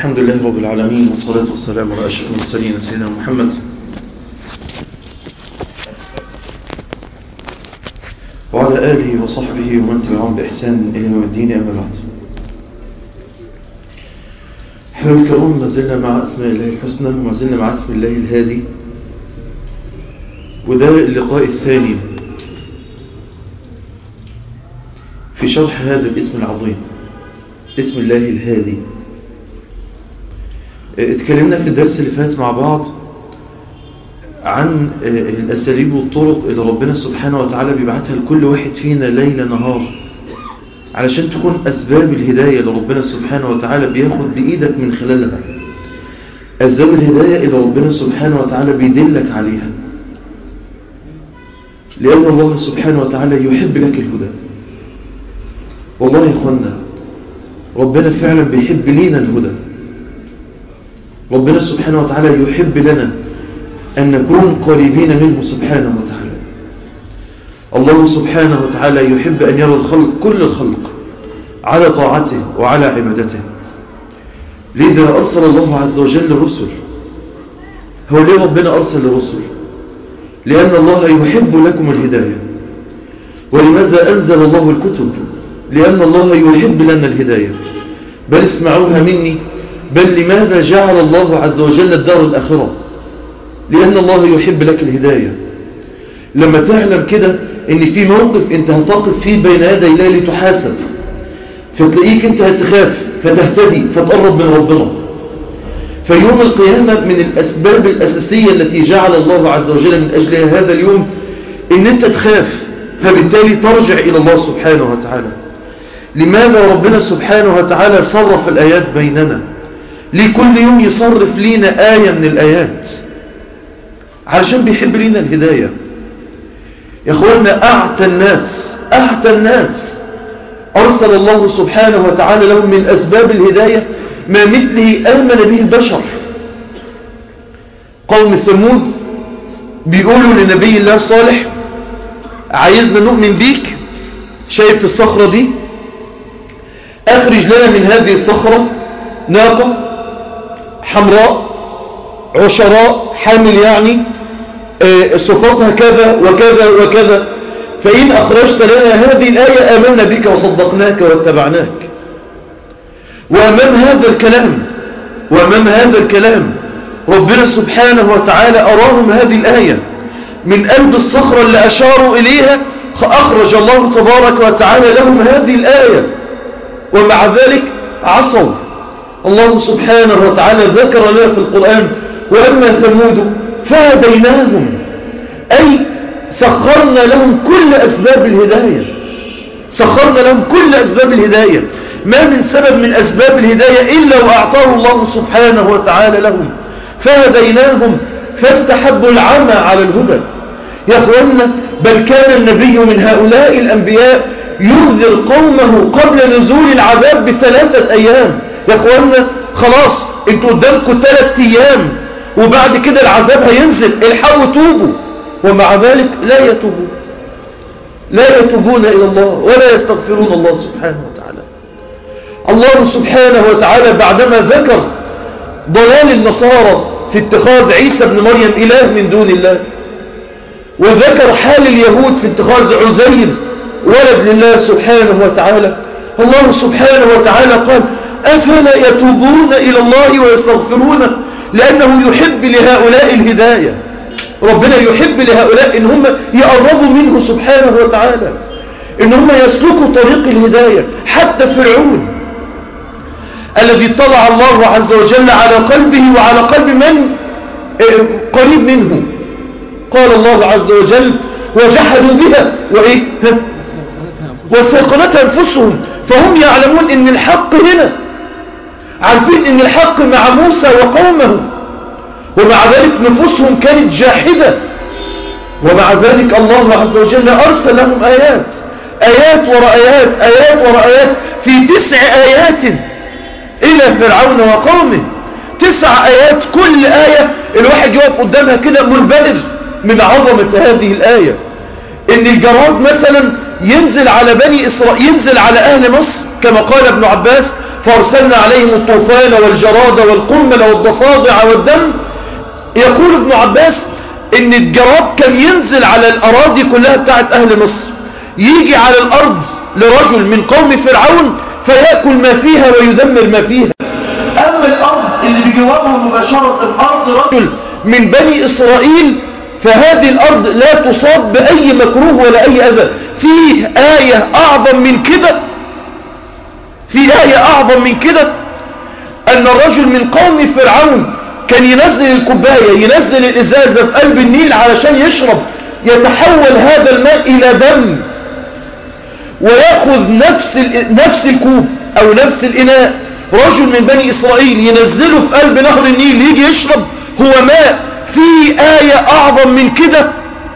الحمد لله رب العالمين والصلاة والسلام على أشرف المرسلين سيدنا محمد وعلى آله وصحبه ومن تبعهم بإحسان إلى يوم الدين أما بعد احنا الكرام ما زلنا مع أسماء الله الحسنى وما زلنا مع اسم الله الهادي وده اللقاء الثاني في شرح هذا الاسم العظيم اسم الله الهادي اتكلمنا في الدرس اللي فات مع بعض عن الأساليب والطرق اللي ربنا سبحانه وتعالى بيبعتها لكل واحد فينا ليل نهار علشان تكون أسباب الهداية اللي ربنا سبحانه وتعالى بياخد بإيدك من خلالها أسباب الهداية اللي ربنا سبحانه وتعالى بيدلك عليها لأن الله سبحانه وتعالى يحب لك الهدى والله يا إخوانا ربنا فعلا بيحب لينا الهدى ربنا سبحانه وتعالى يحب لنا أن نكون قريبين منه سبحانه وتعالى الله سبحانه وتعالى يحب أن يرى الخلق كل الخلق على طاعته وعلى عبادته لذا أرسل الله عز وجل رسل هو ليه ربنا أرسل الرسل لأن الله يحب لكم الهداية ولماذا أنزل الله الكتب لأن الله يحب لنا الهداية بل اسمعوها مني بل لماذا جعل الله عز وجل الدار الآخرة لأن الله يحب لك الهداية لما تعلم كده ان في موقف انت هتقف فيه بين يدي الله لتحاسب فتلاقيك انت هتخاف فتهتدي فتقرب من ربنا فيوم القيامة من الأسباب الأساسية التي جعل الله عز وجل من أجلها هذا اليوم ان انت تخاف فبالتالي ترجع إلى الله سبحانه وتعالى لماذا ربنا سبحانه وتعالى صرف الآيات بيننا لكل يوم يصرف لينا آية من الآيات علشان بيحب لينا الهداية يا اخوانا أعتى الناس أعتى الناس أرسل الله سبحانه وتعالى لهم من أسباب الهداية ما مثله آمن به البشر قوم ثمود بيقولوا لنبي الله صالح عايزنا نؤمن بيك شايف الصخرة دي أخرج لنا من هذه الصخرة ناقة حمراء عشراء حامل يعني صفاتها كذا وكذا وكذا فإن أخرجت لنا هذه الآية آمنا بك وصدقناك واتبعناك وأمام هذا الكلام وأمام هذا الكلام ربنا سبحانه وتعالى أراهم هذه الآية من قلب الصخرة اللي أشاروا إليها أخرج الله تبارك وتعالى لهم هذه الآية ومع ذلك عصوا الله سبحانه وتعالى ذكر لنا في القرآن وأما ثمود فهديناهم أي سخرنا لهم كل أسباب الهداية سخرنا لهم كل أسباب الهداية ما من سبب من أسباب الهداية إلا وأعطاه الله سبحانه وتعالى لهم فهديناهم فاستحبوا العمى على الهدى يا أخوانا بل كان النبي من هؤلاء الأنبياء ينذر قومه قبل نزول العذاب بثلاثة أيام يا أخوانا خلاص انتوا قدامكم ثلاثة أيام وبعد كده العذاب هينزل الحقوا توبوا ومع ذلك لا يتوبون لا يتوبون إلى الله ولا يستغفرون الله سبحانه وتعالى الله سبحانه وتعالى بعدما ذكر ضلال النصارى في اتخاذ عيسى بن مريم إله من دون الله وذكر حال اليهود في اتخاذ عزير ولد لله سبحانه وتعالى الله سبحانه وتعالى قال أفلا يتوبون إلى الله ويستغفرونه لأنه يحب لهؤلاء الهداية ربنا يحب لهؤلاء إن هم يقربوا منه سبحانه وتعالى إن هم يسلكوا طريق الهداية حتى فرعون الذي طلع الله عز وجل على قلبه وعلى قلب من قريب منه قال الله عز وجل وجحدوا بها وإيه واستيقنتها أنفسهم فهم يعلمون إن الحق هنا عارفين ان الحق مع موسى وقومه ومع ذلك نفوسهم كانت جاحدة ومع ذلك الله عز وجل أرسل لهم آيات آيات وراء آيات آيات وراء آيات في تسع آيات إلى فرعون وقومه تسع آيات كل آية الواحد يقف قدامها كده منبهر من عظمة هذه الآية ان الجراد مثلا ينزل على بني إسرائيل ينزل على أهل مصر كما قال ابن عباس فارسلنا عليهم الطوفان والجراد والقمل والضفادع والدم يقول ابن عباس ان الجراد كان ينزل على الاراضي كلها بتاعت اهل مصر يجي على الارض لرجل من قوم فرعون فيأكل ما فيها ويدمر ما فيها اما الارض اللي بجوابها مباشرة ارض رجل من بني اسرائيل فهذه الارض لا تصاب باي مكروه ولا اي اذى فيه اية اعظم من كده في آية أعظم من كده أن الرجل من قوم فرعون كان ينزل الكوباية ينزل الإزازة في قلب النيل علشان يشرب يتحول هذا الماء إلى دم ويأخذ نفس نفس الكوب أو نفس الإناء رجل من بني إسرائيل ينزله في قلب نهر النيل يجي يشرب هو ماء في آية أعظم من كده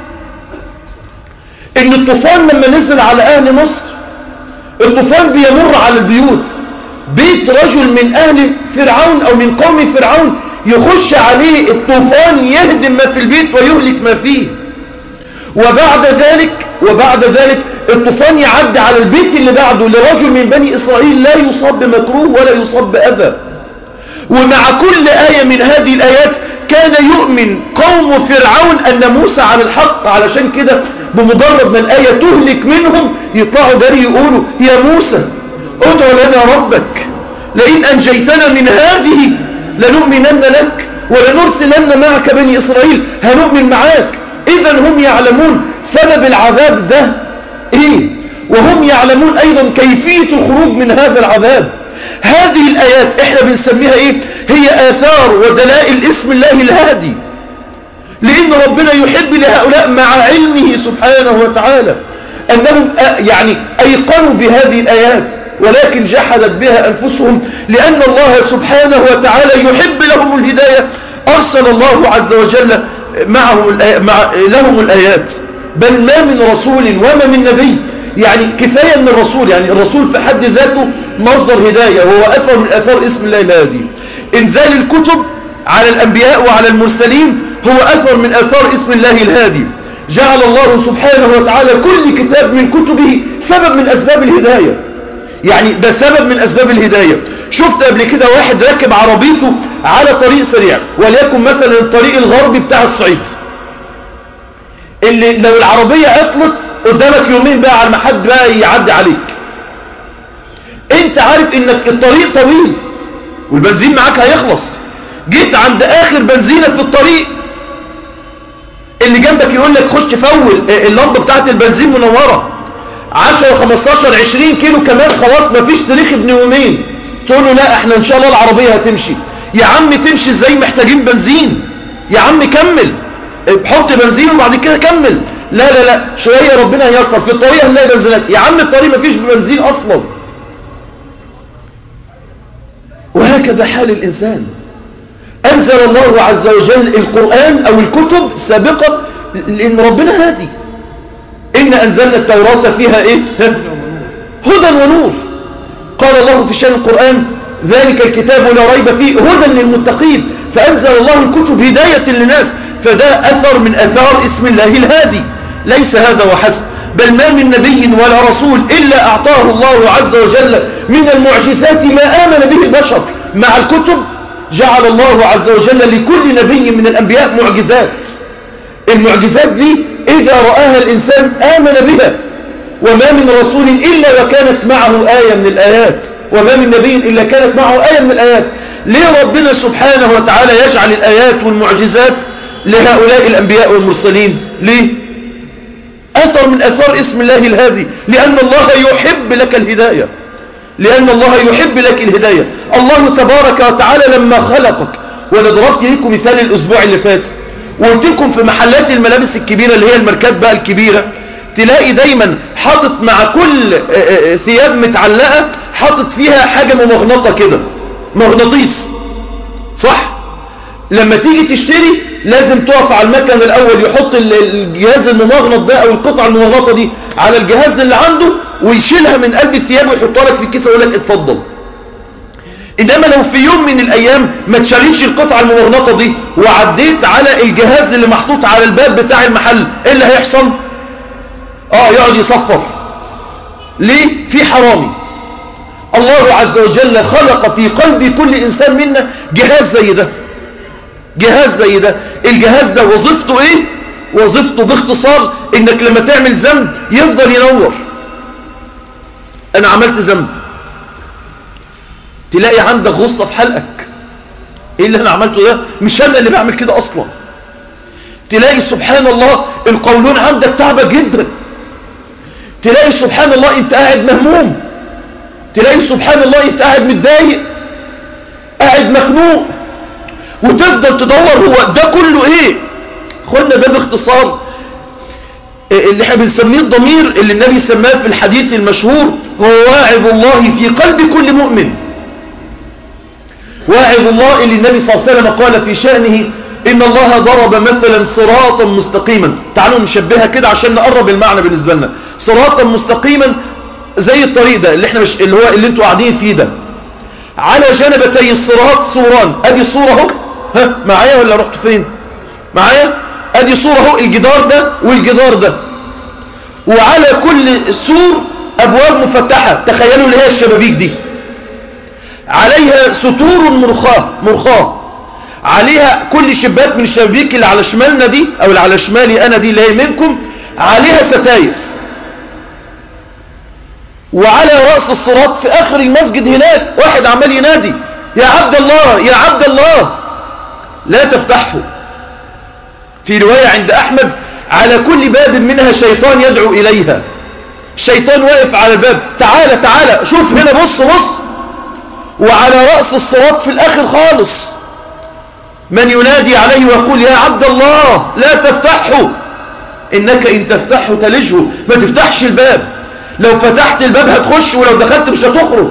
إن الطوفان لما نزل على أهل مصر الطوفان بيمر على البيوت بيت رجل من أهل فرعون أو من قوم فرعون يخش عليه الطوفان يهدم ما في البيت ويهلك ما فيه وبعد ذلك وبعد ذلك الطوفان يعدي على البيت اللي بعده لرجل من بني إسرائيل لا يصاب بمكروه ولا يصاب بأذى ومع كل آية من هذه الآيات كان يؤمن قوم فرعون أن موسى على الحق علشان كده بمجرد ما الآية تهلك منهم يطلعوا داري يقولوا يا موسى ادعو لنا ربك لئن أنجيتنا من هذه لنؤمنن لك ولنرسلن معك بني إسرائيل هنؤمن معاك إذا هم يعلمون سبب العذاب ده إيه وهم يعلمون أيضا كيفية الخروج من هذا العذاب هذه الآيات احنا بنسميها ايه هي آثار ودلائل اسم الله الهادي لأن ربنا يحب لهؤلاء مع علمه سبحانه وتعالى أنهم يعني أيقنوا بهذه الآيات ولكن جحدت بها أنفسهم لأن الله سبحانه وتعالى يحب لهم الهداية أرسل الله عز وجل معهم مع لهم الآيات بل ما من رسول وما من نبي يعني كفاية من الرسول يعني الرسول في حد ذاته مصدر هداية وهو أثر من أثار اسم الله الهادي إنزال الكتب على الأنبياء وعلى المرسلين هو أثر من أثار اسم الله الهادي جعل الله سبحانه وتعالى كل كتاب من كتبه سبب من أسباب الهداية يعني ده سبب من أسباب الهداية شفت قبل كده واحد راكب عربيته على طريق سريع وليكن مثلا الطريق الغربي بتاع الصعيد اللي لو العربية عطلت قدامك يومين بقى على ما حد بقى يعدي عليك انت عارف انك الطريق طويل والبنزين معاك هيخلص جيت عند اخر بنزينة في الطريق اللي جنبك يقول لك خش فول اللمبة بتاعت البنزين منورة 10 15 20 كيلو كمان خلاص مفيش تاريخ ابن يومين تقول له لا احنا ان شاء الله العربية هتمشي يا عم تمشي ازاي محتاجين بنزين يا عم كمل حط بنزين وبعد كده كمل لا لا لا شوية ربنا ييسر في الطريق هنلاقي بنزينات يا عم الطريق مفيش بنزين اصلا وهكذا حال الانسان انزل الله عز وجل القرآن او الكتب سابقة لان ربنا هادي ان انزلنا التوراة فيها ايه هدى ونور قال الله في شان القرآن ذلك الكتاب لا ريب فيه هدى للمتقين فأنزل الله الكتب هداية للناس فده أثر من أثار اسم الله الهادي ليس هذا وحسب بل ما من نبي ولا رسول إلا أعطاه الله عز وجل من المعجزات ما آمن به البشر مع الكتب جعل الله عز وجل لكل نبي من الأنبياء معجزات المعجزات دي إذا رآها الإنسان آمن بها وما من رسول إلا وكانت معه آية من الآيات وما من نبي إلا كانت معه آية من الآيات ليه ربنا سبحانه وتعالى يجعل الآيات والمعجزات لهؤلاء الأنبياء والمرسلين ليه أثر من أثار اسم الله الهادي لأن الله يحب لك الهداية لأن الله يحب لك الهداية الله تبارك وتعالى لما خلقك وأنا ضربت لكم مثال الأسبوع اللي فات وقلت لكم في محلات الملابس الكبيرة اللي هي الماركات بقى الكبيرة تلاقي دايما حاطط مع كل ثياب متعلقة حاطط فيها حاجة ممغنطة كده مغناطيس صح لما تيجي تشتري لازم تقف على المكن الأول يحط الجهاز الممغنط ده أو القطعة الممغنطة دي على الجهاز اللي عنده ويشيلها من قلب الثياب ويحطها لك في الكيسة ويقول لك اتفضل إنما لو في يوم من الأيام ما تشاليش القطعة الممغنطة دي وعديت على الجهاز اللي محطوط على الباب بتاع المحل إيه اللي هيحصل اه يقعد يصفر ليه في حرامي الله عز وجل خلق في قلب كل إنسان منا جهاز زي ده جهاز زي ده الجهاز ده وظيفته ايه وظيفته باختصار انك لما تعمل ذنب يفضل ينور انا عملت ذنب تلاقي عندك غصة في حلقك ايه اللي انا عملته ده مش انا اللي بعمل كده اصلا تلاقي سبحان الله القولون عندك تعبة جدا تلاقي سبحان الله انت قاعد مهموم تلاقي سبحان الله انت قاعد متضايق قاعد مخنوق وتفضل تدور هو ده كله ايه خدنا ده باختصار اللي احنا بنسميه الضمير اللي النبي سماه في الحديث المشهور هو واعظ الله في قلب كل مؤمن واعظ الله اللي النبي صلى الله عليه وسلم قال في شأنه إن الله ضرب مثلا صراطا مستقيما تعالوا نشبهها كده عشان نقرب المعنى بالنسبة لنا صراطا مستقيما زي الطريق ده اللي احنا مش اللي هو اللي انتوا قاعدين فيه ده على جانبتي الصراط سوران ادي صورة اهو ها معايا ولا رحت فين معايا ادي صورة اهو الجدار ده والجدار ده وعلى كل سور ابواب مفتحة تخيلوا اللي هي الشبابيك دي عليها ستور مرخاة مرخاة عليها كل شباك من الشبابيك اللي على شمالنا دي او اللي على شمالي انا دي اللي هي منكم عليها ستاير وعلى رأس الصراط في اخر المسجد هناك واحد عمال ينادي يا عبد الله يا عبد الله لا تفتحه في رواية عند احمد على كل باب منها شيطان يدعو اليها الشيطان واقف على الباب تعالى تعالى شوف هنا بص بص وعلى رأس الصراط في الاخر خالص من ينادي عليه ويقول يا عبد الله لا تفتحه انك ان تفتحه تلجه ما تفتحش الباب لو فتحت الباب هتخش ولو دخلت مش هتخرج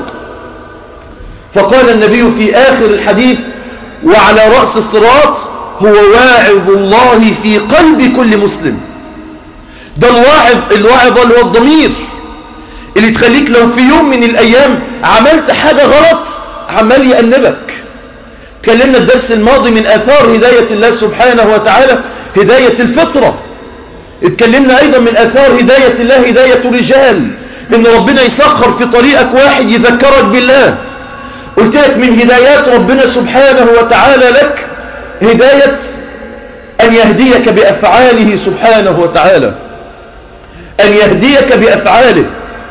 فقال النبي في آخر الحديث وعلى رأس الصراط هو واعظ الله في قلب كل مسلم ده الواعظ الواعظ اللي هو الضمير اللي تخليك لو في يوم من الأيام عملت حاجة غلط عمال يأنبك تكلمنا الدرس الماضي من آثار هداية الله سبحانه وتعالى هداية الفطرة اتكلمنا ايضا من اثار هداية الله هداية رجال ان ربنا يسخر في طريقك واحد يذكرك بالله قلت لك من هدايات ربنا سبحانه وتعالى لك هداية ان يهديك بافعاله سبحانه وتعالى ان يهديك بافعاله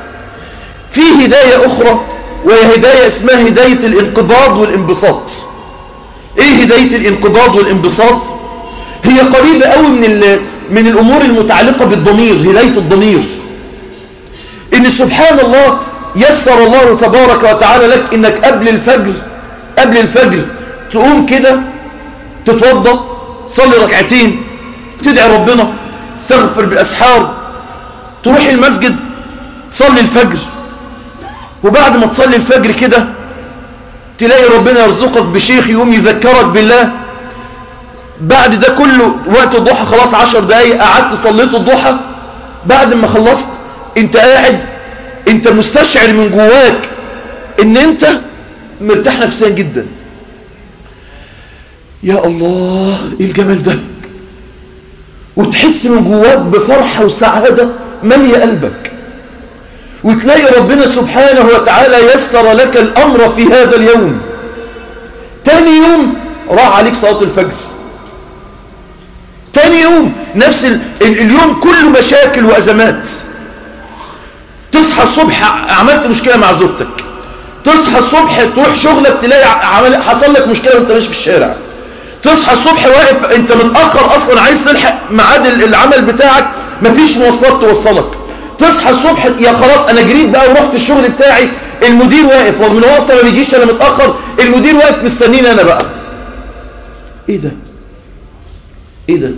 في هداية اخرى وهي هداية اسمها هداية الانقباض والانبساط ايه هداية الانقباض والانبساط هي قريبة قوي من من الأمور المتعلقة بالضمير هداية الضمير إن سبحان الله يسر الله تبارك وتعالى لك إنك قبل الفجر قبل الفجر تقوم كده تتوضى تصلي ركعتين تدعي ربنا تستغفر بالأسحار تروح المسجد تصلي الفجر وبعد ما تصلي الفجر كده تلاقي ربنا يرزقك بشيخ يقوم يذكرك بالله بعد ده كله وقت الضحى خلاص عشر دقايق قعدت صليت الضحى بعد ما خلصت انت قاعد انت مستشعر من جواك ان انت مرتاح نفسيا جدا يا الله ايه الجمال ده وتحس من جواك بفرحة وسعادة مالية قلبك وتلاقي ربنا سبحانه وتعالى يسر لك الامر في هذا اليوم تاني يوم راح عليك صلاة الفجر تاني يوم نفس ال... اليوم كله مشاكل وأزمات تصحى الصبح عملت مشكلة مع زوجتك تصحى الصبح تروح شغلك تلاقي عمل... حصل لك مشكلة وانت ماشي في الشارع تصحى الصبح واقف انت متأخر اصلا عايز تلحق ميعاد العمل بتاعك مفيش مواصلات توصلك تصحى الصبح يا خلاص انا جريت بقى ورحت الشغل بتاعي المدير واقف ومن هو اصلا ما بيجيش انا متأخر المدير واقف مستنيني انا بقى ايه ده ايه ده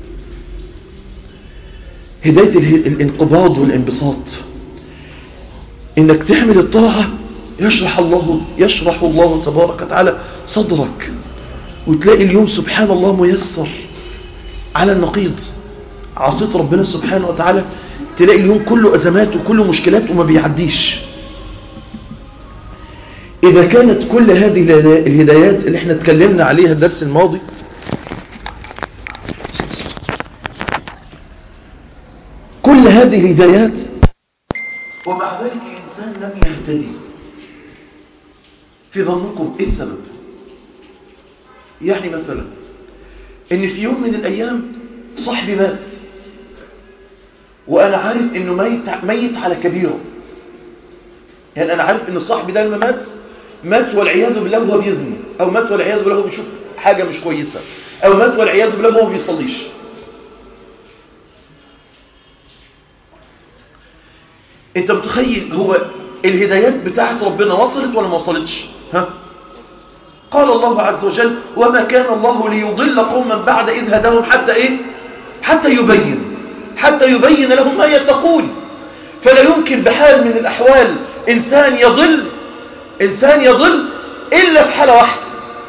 هداية الانقباض والانبساط انك تعمل الطاعة يشرح الله يشرح الله تبارك وتعالى صدرك وتلاقي اليوم سبحان الله ميسر على النقيض عصيت ربنا سبحانه وتعالى تلاقي اليوم كله أزمات وكله مشكلات وما بيعديش إذا كانت كل هذه الهدايات اللي احنا اتكلمنا عليها الدرس الماضي كل هذه الهدايات ومع ذلك الإنسان لم يهتدي في ظنكم إيه السبب يعني مثلا إن في يوم من الأيام صاحبي مات وأنا عارف إنه ميت, ميت على كبيره يعني أنا عارف إن صاحبي ده لما مات مات والعياذ بالله وهو بيزني أو مات والعياذ بالله وهو بيشوف حاجة مش كويسة أو مات والعياذ بالله وهو بيصليش انت متخيل هو الهدايات بتاعت ربنا وصلت ولا ما وصلتش ها قال الله عز وجل وما كان الله ليضل قوما بعد إذ هداهم حتى إيه حتى يبين حتى يبين لهم ما يتقون فلا يمكن بحال من الأحوال إنسان يضل إنسان يضل إلا في حالة واحدة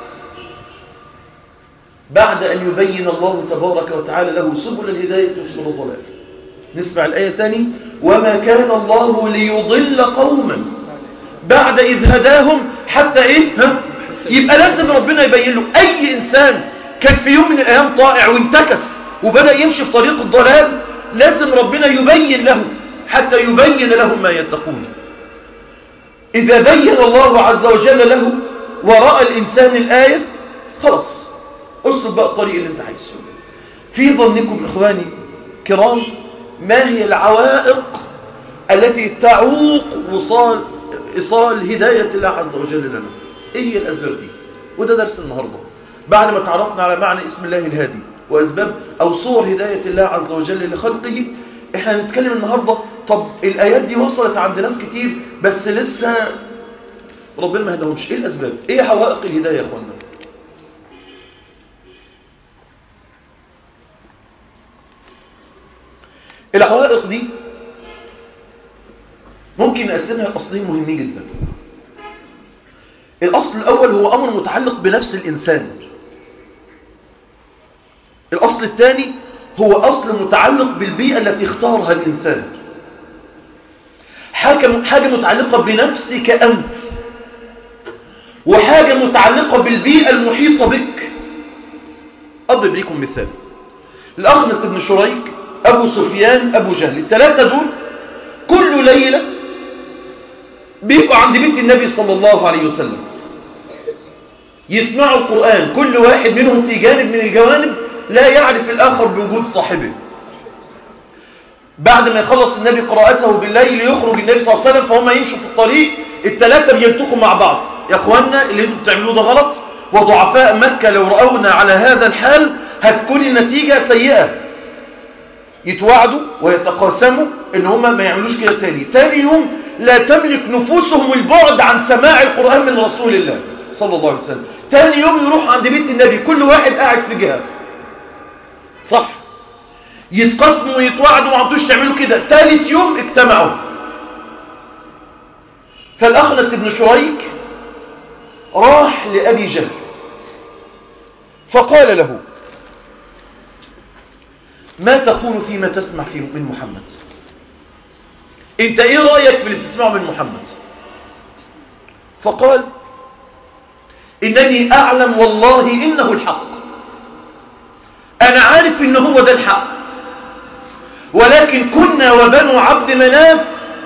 بعد أن يبين الله تبارك وتعالى له سبل الهداية وسبل الضلال نسمع الآية تاني وما كان الله ليضل قوما بعد إذ هداهم حتى إيه ها؟ يبقى لازم ربنا يبين له أي إنسان كان في يوم من الأيام طائع وانتكس وبدأ يمشي في طريق الضلال لازم ربنا يبين له حتى يبين لهم ما يتقون إذا بين الله عز وجل له ورأى الإنسان الآية خلاص أسلب بقى الطريق اللي انت عايزه في ظنكم إخواني كرام ما هي العوائق التي تعوق وصال إيصال هداية الله عز وجل لنا إيه هي الأسباب دي وده درس النهاردة بعد ما تعرفنا على معنى اسم الله الهادي وأسباب أو صور هداية الله عز وجل لخلقه احنا هنتكلم النهاردة طب الآيات دي وصلت عند ناس كتير بس لسه ربنا ما هداهمش ايه الأسباب ايه حوائق الهداية يا اخوانا العوائق دي ممكن نقسمها لأصلين مهمين جدا الأصل الأول هو أمر متعلق بنفس الإنسان الأصل الثاني هو أصل متعلق بالبيئة التي اختارها الإنسان حاجة, حاجة متعلقة بنفسك أنت وحاجة متعلقة بالبيئة المحيطة بك أضرب لكم مثال الأخنس بن شريك أبو سفيان أبو جهل الثلاثة دول كل ليلة بيبقوا عند بيت النبي صلى الله عليه وسلم يسمعوا القرآن كل واحد منهم في جانب من الجوانب لا يعرف الآخر بوجود صاحبه بعد ما يخلص النبي قراءته بالليل يخرج النبي صلى الله عليه وسلم فهم يمشوا في الطريق الثلاثة بيلتقوا مع بعض يا اخوانا اللي انتم بتعملوه ده غلط وضعفاء مكة لو رأونا على هذا الحال هتكون النتيجة سيئة يتوعدوا ويتقاسموا ان هم ما يعملوش كده تاني تاني يوم لا تملك نفوسهم البعد عن سماع القرآن من رسول الله صلى الله عليه وسلم تاني يوم يروح عند بيت النبي كل واحد قاعد في جهة صح يتقسموا ويتوعدوا ما عمتوش تعملوا كده ثالث يوم اجتمعوا فالأخنس بن شريك راح لأبي جهل فقال له ما تقول فيما تسمع في من محمد انت ايه رأيك في اللي بتسمعه من محمد فقال انني اعلم والله انه الحق انا عارف ان هو ده الحق ولكن كنا وبنو عبد مناف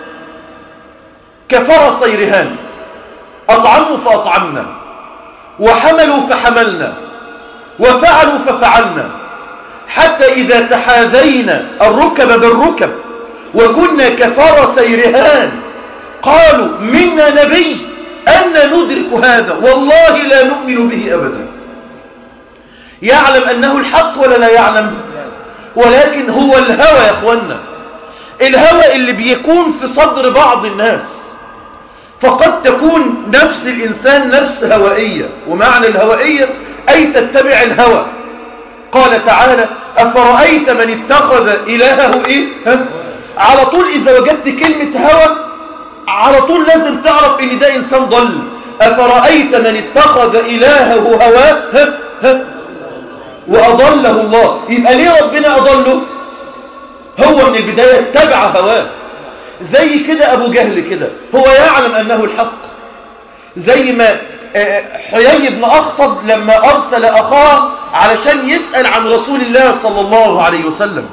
كفرسي رهان اطعموا فاطعمنا وحملوا فحملنا وفعلوا ففعلنا حتى إذا تحاذينا الركب بالركب وكنا كفرسي رهان قالوا منا نبي أن ندرك هذا والله لا نؤمن به أبدا يعلم أنه الحق ولا لا يعلم ولكن هو الهوى يا أخوانا الهوى اللي بيكون في صدر بعض الناس فقد تكون نفس الإنسان نفس هوائية ومعنى الهوائية أي تتبع الهوى قال تعالى أفرأيت من اتخذ إلهه إيه ها؟ على طول إذا وجدت كلمة هوى على طول لازم تعرف إن ده إنسان ضل أفرأيت من اتخذ إلهه هواه ها؟ ها؟ وأضله الله يبقى ليه ربنا أضله هو من البداية اتبع هواه زي كده أبو جهل كده هو يعلم أنه الحق زي ما حيي بن أخطب لما أرسل أخاه علشان يسأل عن رسول الله صلى الله عليه وسلم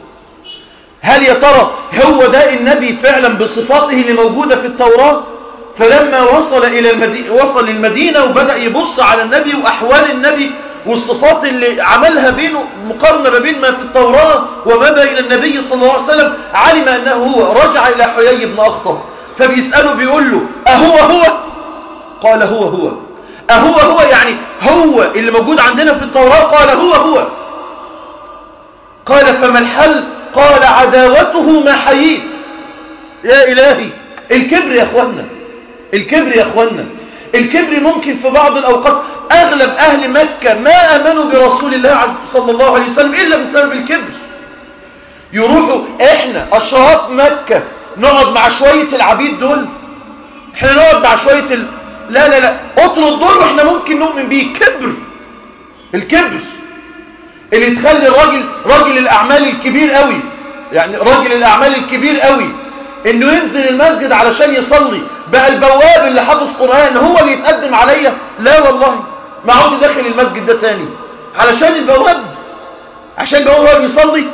هل يا ترى هو ده النبي فعلا بصفاته اللي موجودة في التوراة فلما وصل إلى المدينة وصل المدينة وبدأ يبص على النبي وأحوال النبي والصفات اللي عملها بينه مقارنة ما بين ما في التوراة وما بين النبي صلى الله عليه وسلم علم أنه هو رجع إلى حيي بن أخطب فبيسأله بيقول له أهو هو قال هو هو أهو هو يعني هو اللي موجود عندنا في التوراة قال هو هو قال فما الحل قال عداوته ما حييت يا إلهي الكبر يا أخوانا الكبر يا أخوانا الكبر ممكن في بعض الأوقات أغلب أهل مكة ما أمنوا برسول الله صلى الله عليه وسلم إلا بسبب الكبر يروحوا إحنا أشراف مكة نقعد مع شوية العبيد دول إحنا نقعد مع شوية ال... لا لا لا اطرد دول وإحنا ممكن نؤمن بيه كبر الكبر اللي تخلي الراجل راجل الأعمال الكبير قوي يعني راجل الأعمال الكبير قوي انه ينزل المسجد علشان يصلي بقى البواب اللي حافظ قرآن هو اللي يتقدم عليا لا والله ما عود داخل المسجد ده تاني علشان البواب عشان البواب هو اللي بيصلي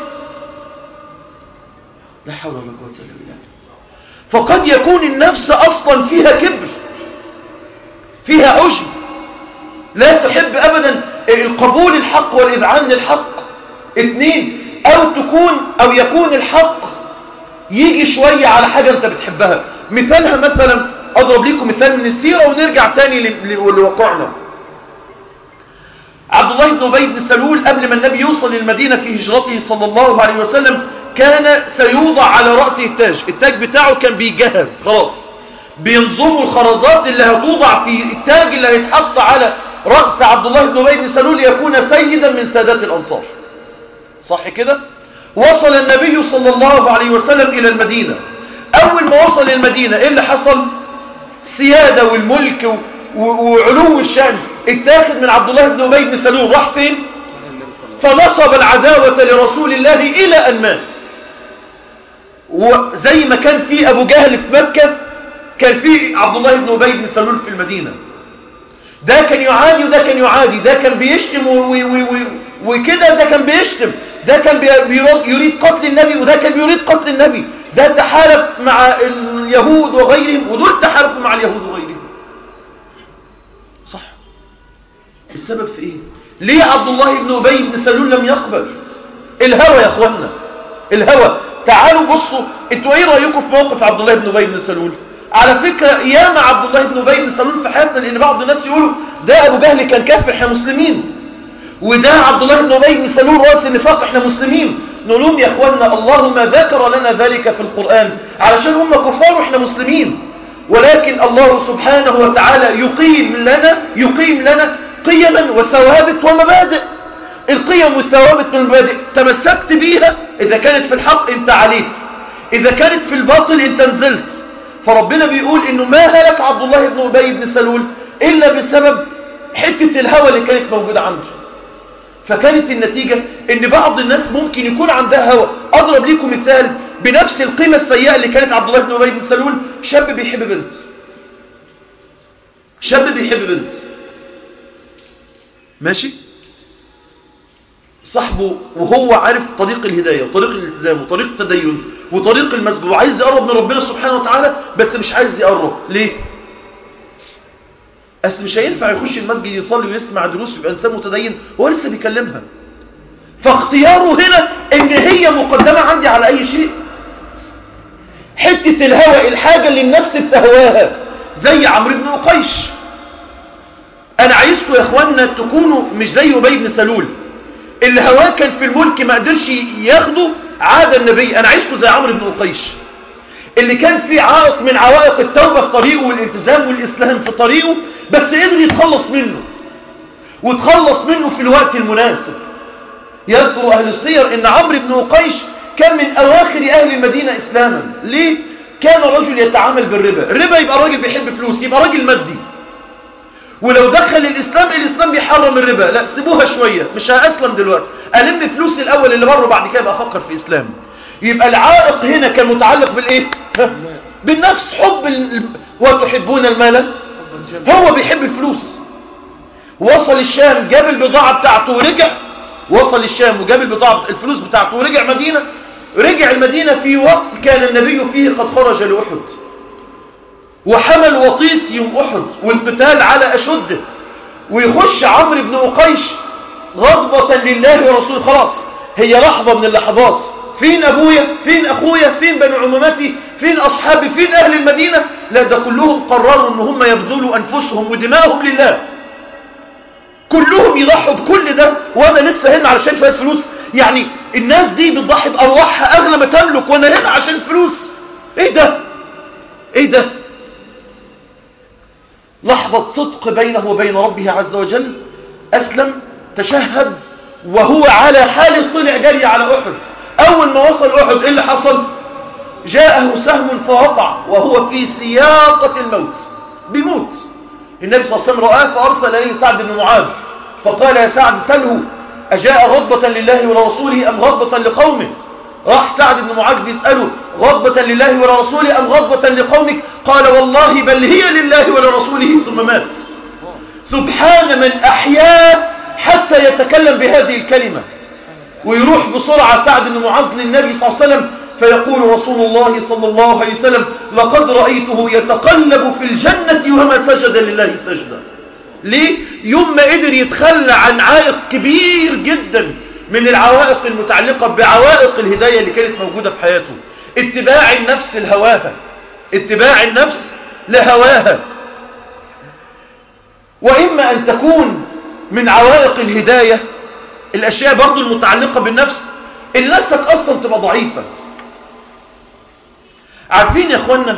لا حول ولا قوة الا بالله فقد يكون النفس اصلا فيها كبر فيها عجب لا تحب ابدا القبول الحق والاذعان للحق اثنين او تكون او يكون الحق يجي شوية على حاجة انت بتحبها مثالها مثلا اضرب لكم مثال من السيرة ونرجع تاني لواقعنا عبد الله بن أبي بن سلول قبل ما النبي يوصل للمدينة في هجرته صلى الله عليه وسلم كان سيوضع على رأسه التاج التاج بتاعه كان بيجهز خلاص بينظموا الخرزات اللي هتوضع في التاج اللي هيتحط على رأس عبد الله بن أبي بن سلول ليكون سيدا من سادات الأنصار صح كده وصل النبي صلى الله عليه وسلم إلى المدينة أول ما وصل للمدينة إيه اللي حصل السيادة والملك وعلو الشأن اتاخد من عبد الله بن أبي بن سلول راح فين فنصب العداوة لرسول الله إلى أن مات وزي ما كان في أبو جهل في مكة كان في عبد الله بن أبي بن سلول في المدينة ده كان يعادي وده كان يعادي ده كان بيشتم وكده ده كان بيشتم ده كان يريد قتل النبي وده كان يريد قتل النبي ده تحالف مع اليهود وغيرهم ودول تحالفوا مع اليهود وغيرهم صح السبب في ايه ليه عبد الله بن أبي بن سلول لم يقبل الهوى يا اخوانا الهوى تعالوا بصوا انتوا ايه رأيكم في موقف عبد الله بن أبي بن سلول على فكرة ياما عبد الله بن أبي بن سلول في حياتنا لان بعض الناس يقولوا ده ابو جهل كان كافر احنا مسلمين وده عبد الله بن أبي بن سلول رأس النفاق احنا مسلمين نقول لهم يا اخوانا الله ما ذكر لنا ذلك في القرآن علشان هم كفار واحنا مسلمين ولكن الله سبحانه وتعالى يقيم لنا يقيم لنا قيما وثوابت ومبادئ القيم والثوابت والمبادئ تمسكت بيها إذا كانت في الحق انت عليت إذا كانت في الباطل انت نزلت فربنا بيقول إنه ما هلك عبد الله بن أبي بن سلول إلا بسبب حتة الهوى اللي كانت موجودة عنده فكانت النتيجة ان بعض الناس ممكن يكون عندها هوى اضرب لكم مثال بنفس القيمة السيئة اللي كانت عبد الله بن أبي بن سلول شاب بيحب بنت شاب بيحب بنت ماشي صاحبه وهو عارف طريق الهداية وطريق الالتزام وطريق التدين وطريق المسجد وعايز يقرب من ربنا سبحانه وتعالى بس مش عايز يقرب ليه أصل مش هينفع يخش المسجد يصلي ويسمع دروس يبقى إنسان متدين هو لسه بيكلمها فاختياره هنا إن هي مقدمة عندي على أي شيء حتة الهوى الحاجة اللي النفس بتهواها زي عمرو بن قيش أنا عايزكم يا إخوانا تكونوا مش زي أبي بن سلول اللي هواه كان في الملك ما قدرش ياخده عاد النبي أنا عايزكم زي عمرو بن قيش اللي كان في عائق من عوائق التوبة في طريقه والالتزام والإسلام في طريقه بس قدر يتخلص منه وتخلص منه في الوقت المناسب يذكر أهل السير إن عمرو بن قيش كان من أواخر أهل المدينة إسلاما ليه؟ كان رجل يتعامل بالربا الربا يبقى راجل بيحب فلوس يبقى راجل مادي ولو دخل الإسلام الإسلام بيحرم الربا لا سيبوها شوية مش هأسلم دلوقتي ألم فلوسي الأول اللي بره بعد كده أفكر في إسلام يبقى العائق هنا كان متعلق بالإيه؟ بالنفس حب ال... وتحبون المال هو بيحب الفلوس وصل الشام جاب البضاعة بتاعته ورجع وصل الشام وجاب البضاعة الفلوس بتاعته ورجع مدينة رجع المدينة في وقت كان النبي فيه قد خرج لأحد وحمل وطيس يوم أحد والقتال على أشده ويخش عمرو بن أقيش غضبة لله ورسوله خلاص هي لحظة من اللحظات فين أبويا فين أخويا فين بنو عمومتي فين أصحابي فين أهل المدينة لا ده كلهم قرروا أن هم يبذلوا أنفسهم ودماءهم لله كلهم يضحوا بكل ده وأنا لسه هنا علشان شوية فلوس يعني الناس دي بتضحي بأرواحها أغلى ما تملك وأنا هنا عشان فلوس إيه ده إيه ده لحظة صدق بينه وبين ربه عز وجل أسلم تشهد وهو على حال طلع جري على أحد أول ما وصل أحد إيه اللي حصل جاءه سهم فوقع وهو في سياقة الموت بيموت النبي صلى الله عليه وسلم رآه فأرسل إليه سعد بن معاذ فقال يا سعد سله أجاء غضبة لله ولرسوله أم غضبة لقومه راح سعد بن معاذ بيسأله غضبة لله ولرسوله أم غضبة لقومك قال والله بل هي لله ولرسوله ثم مات سبحان من أحياه حتى يتكلم بهذه الكلمة ويروح بسرعة سعد بن معاذ للنبي صلى الله عليه وسلم فيقول رسول الله صلى الله عليه وسلم لقد رأيته يتقلب في الجنة وما سجد لله سجدا ليه؟ يوم ما قدر يتخلى عن عائق كبير جدا من العوائق المتعلقة بعوائق الهداية اللي كانت موجودة في حياته اتباع النفس لهواها اتباع النفس لهواها وإما أن تكون من عوائق الهداية الأشياء برضو المتعلقة بالنفس اللي نفسك أصلا تبقى ضعيفة عارفين يا أخوانا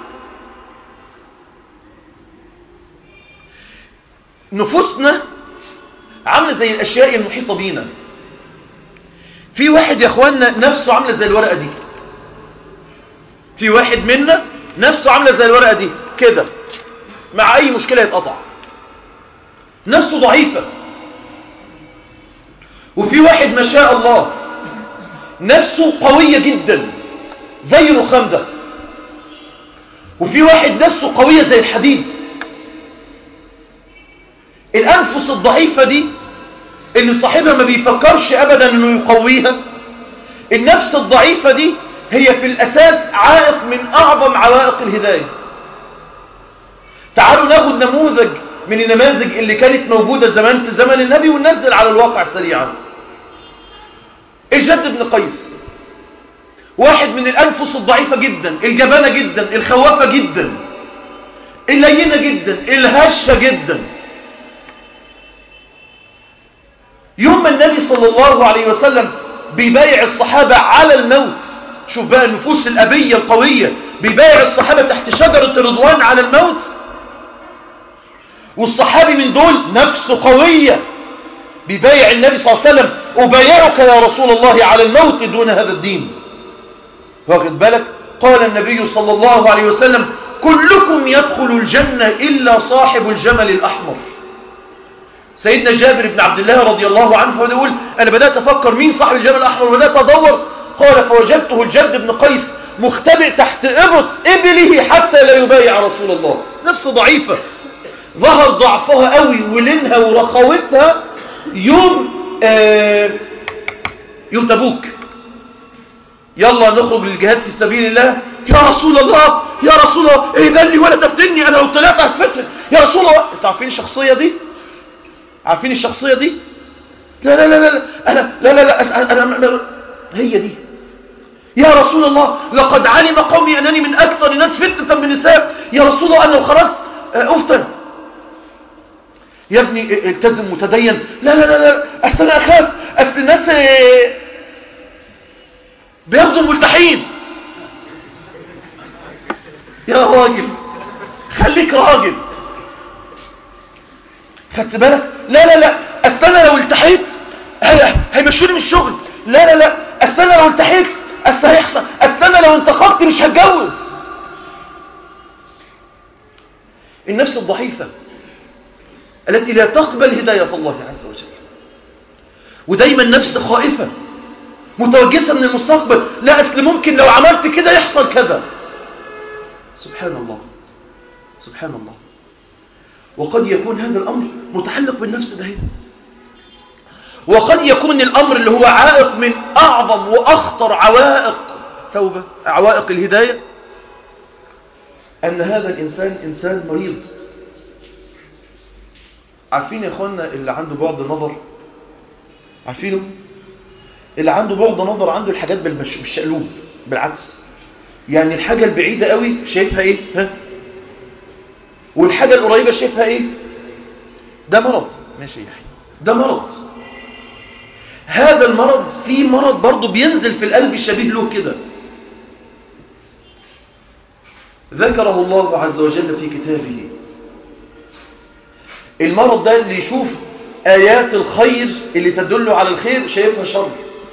نفوسنا عاملة زي الأشياء المحيطة بينا في واحد يا أخوانا نفسه عاملة زي الورقة دي في واحد منا نفسه عاملة زي الورقة دي كده مع أي مشكلة يتقطع نفسه ضعيفة وفي واحد ما شاء الله نفسه قوية جدا زي الرخام ده وفي واحد نفسه قوية زي الحديد الأنفس الضعيفة دي اللي صاحبها ما بيفكرش أبدا أنه يقويها النفس الضعيفة دي هي في الأساس عائق من أعظم عوائق الهداية تعالوا ناخد نموذج من النماذج اللي كانت موجودة زمان في زمن النبي وننزل على الواقع سريعا الجد بن قيس واحد من الأنفس الضعيفة جدا الجبانة جدا الخوافة جدا اللينة جدا الهشة جدا يوم ما النبي صلى الله عليه وسلم بيبايع الصحابة على الموت شوف بقى النفوس الأبية القوية بيبايع الصحابة تحت شجرة الرضوان على الموت والصحابي من دول نفسه قوية بيبايع النبي صلى الله عليه وسلم أبايعك يا رسول الله على الموت دون هذا الدين واخد بالك قال النبي صلى الله عليه وسلم كلكم يدخل الجنة إلا صاحب الجمل الأحمر سيدنا جابر بن عبد الله رضي الله عنه يقول أنا بدأت أفكر مين صاحب الجمل الأحمر وبدأت أدور قال فوجدته الجد بن قيس مختبئ تحت إبط إبله حتى لا يبايع رسول الله نفس ضعيفة ظهر ضعفها قوي ولينها ورخاوتها يوم آه يوم تبوك يلا نخرج للجهاد في سبيل الله يا رسول الله يا رسول الله ايه لي ولا تفتني انا لو طلعت هتفتن يا رسول الله انتوا عارفين الشخصية دي عارفين الشخصية دي لا لا لا لا انا لا لا لا انا, أنا هي دي يا رسول الله لقد علم قومي انني من اكثر الناس فتنة من النساء يا رسول الله انا لو خرجت افتن يا ابني التزم متدين لا لا لا لا اصل انا اخاف اصل الناس بياخدوا الملتحين يا راجل خليك راجل خدت بالك لا لا لا اصل انا لو التحيت هيمشوني من الشغل لا لا لا اصل انا لو التحيت اصل هيحصل اصل انا لو انتقبت مش هتجوز النفس الضعيفه التي لا تقبل هداية الله عز وجل ودايما نفس خائفة متوجسة من المستقبل لا أصل ممكن لو عملت كده يحصل كذا سبحان الله سبحان الله وقد يكون هذا الأمر متعلق بالنفس ده وقد يكون الأمر اللي هو عائق من أعظم وأخطر عوائق التوبة عوائق الهداية أن هذا الإنسان إنسان مريض عارفين يا أخوانا اللي عنده بعد نظر عارفينه اللي عنده بعد نظر عنده الحاجات بالمش... بالشقلوب بالعكس يعني الحاجة البعيدة قوي شايفها ايه ها والحاجة القريبة شايفها ايه ده مرض ماشي يا حي ده مرض هذا المرض في مرض برضه بينزل في القلب الشبيه له كده ذكره الله عز وجل في كتابه المرض ده اللي يشوف آيات الخير اللي تدل على الخير شايفها شر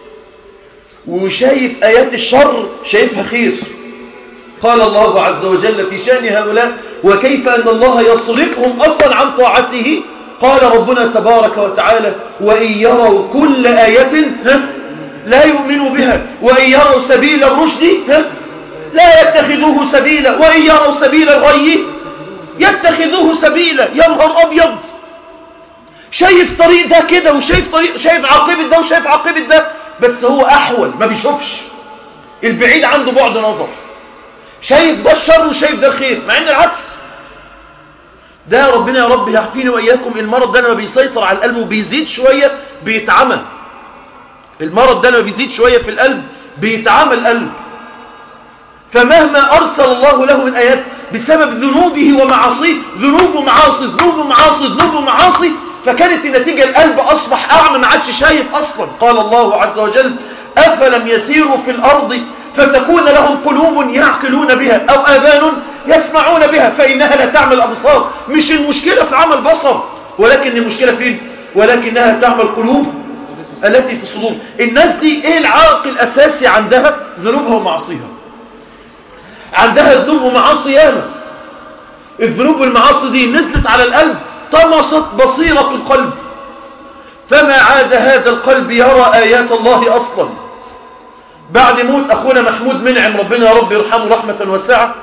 وشايف آيات الشر شايفها خير قال الله عز وجل في شأن هؤلاء وكيف أن الله يصرفهم أصلا عن طاعته قال ربنا تبارك وتعالى وإن يروا كل آية ها لا يؤمنوا بها وإن يروا سبيل الرشد ها لا يتخذوه سبيلا وإن يروا سبيل الغي يتخذوه سبيلا يا نهار أبيض شايف طريق ده كده وشايف طريق شايف عاقبة ده وشايف عاقبة ده بس هو أحول ما بيشوفش البعيد عنده بعد نظر شايف ده الشر وشايف ده الخير مع ان العكس ده ربنا يا رب يعفيني وإياكم المرض ده لما بيسيطر على القلب وبيزيد شوية بيتعمى المرض ده لما بيزيد شوية في القلب بيتعمى القلب فمهما أرسل الله له من آيات بسبب ذنوبه ومعاصيه ذنوب ومعاصي ذنوب ومعاصي ذنوب ومعاصي فكانت النتيجة القلب أصبح أعمى ما عادش شايف أصلا قال الله عز وجل أفلم يسيروا في الأرض فتكون لهم قلوب يعقلون بها أو آذان يسمعون بها فإنها لا تعمل أبصار مش المشكلة في عمل بصر ولكن المشكلة فين ولكنها تعمل قلوب التي في الصدور الناس دي ايه العائق الأساسي عندها ذنوبها ومعاصيها عندها ذنوب ومعاصي ياما الذنوب والمعاصي دي نزلت على القلب طمست بصيرة القلب فما عاد هذا القلب يرى آيات الله أصلا بعد موت أخونا محمود منعم ربنا يا رب يرحمه رحمة واسعة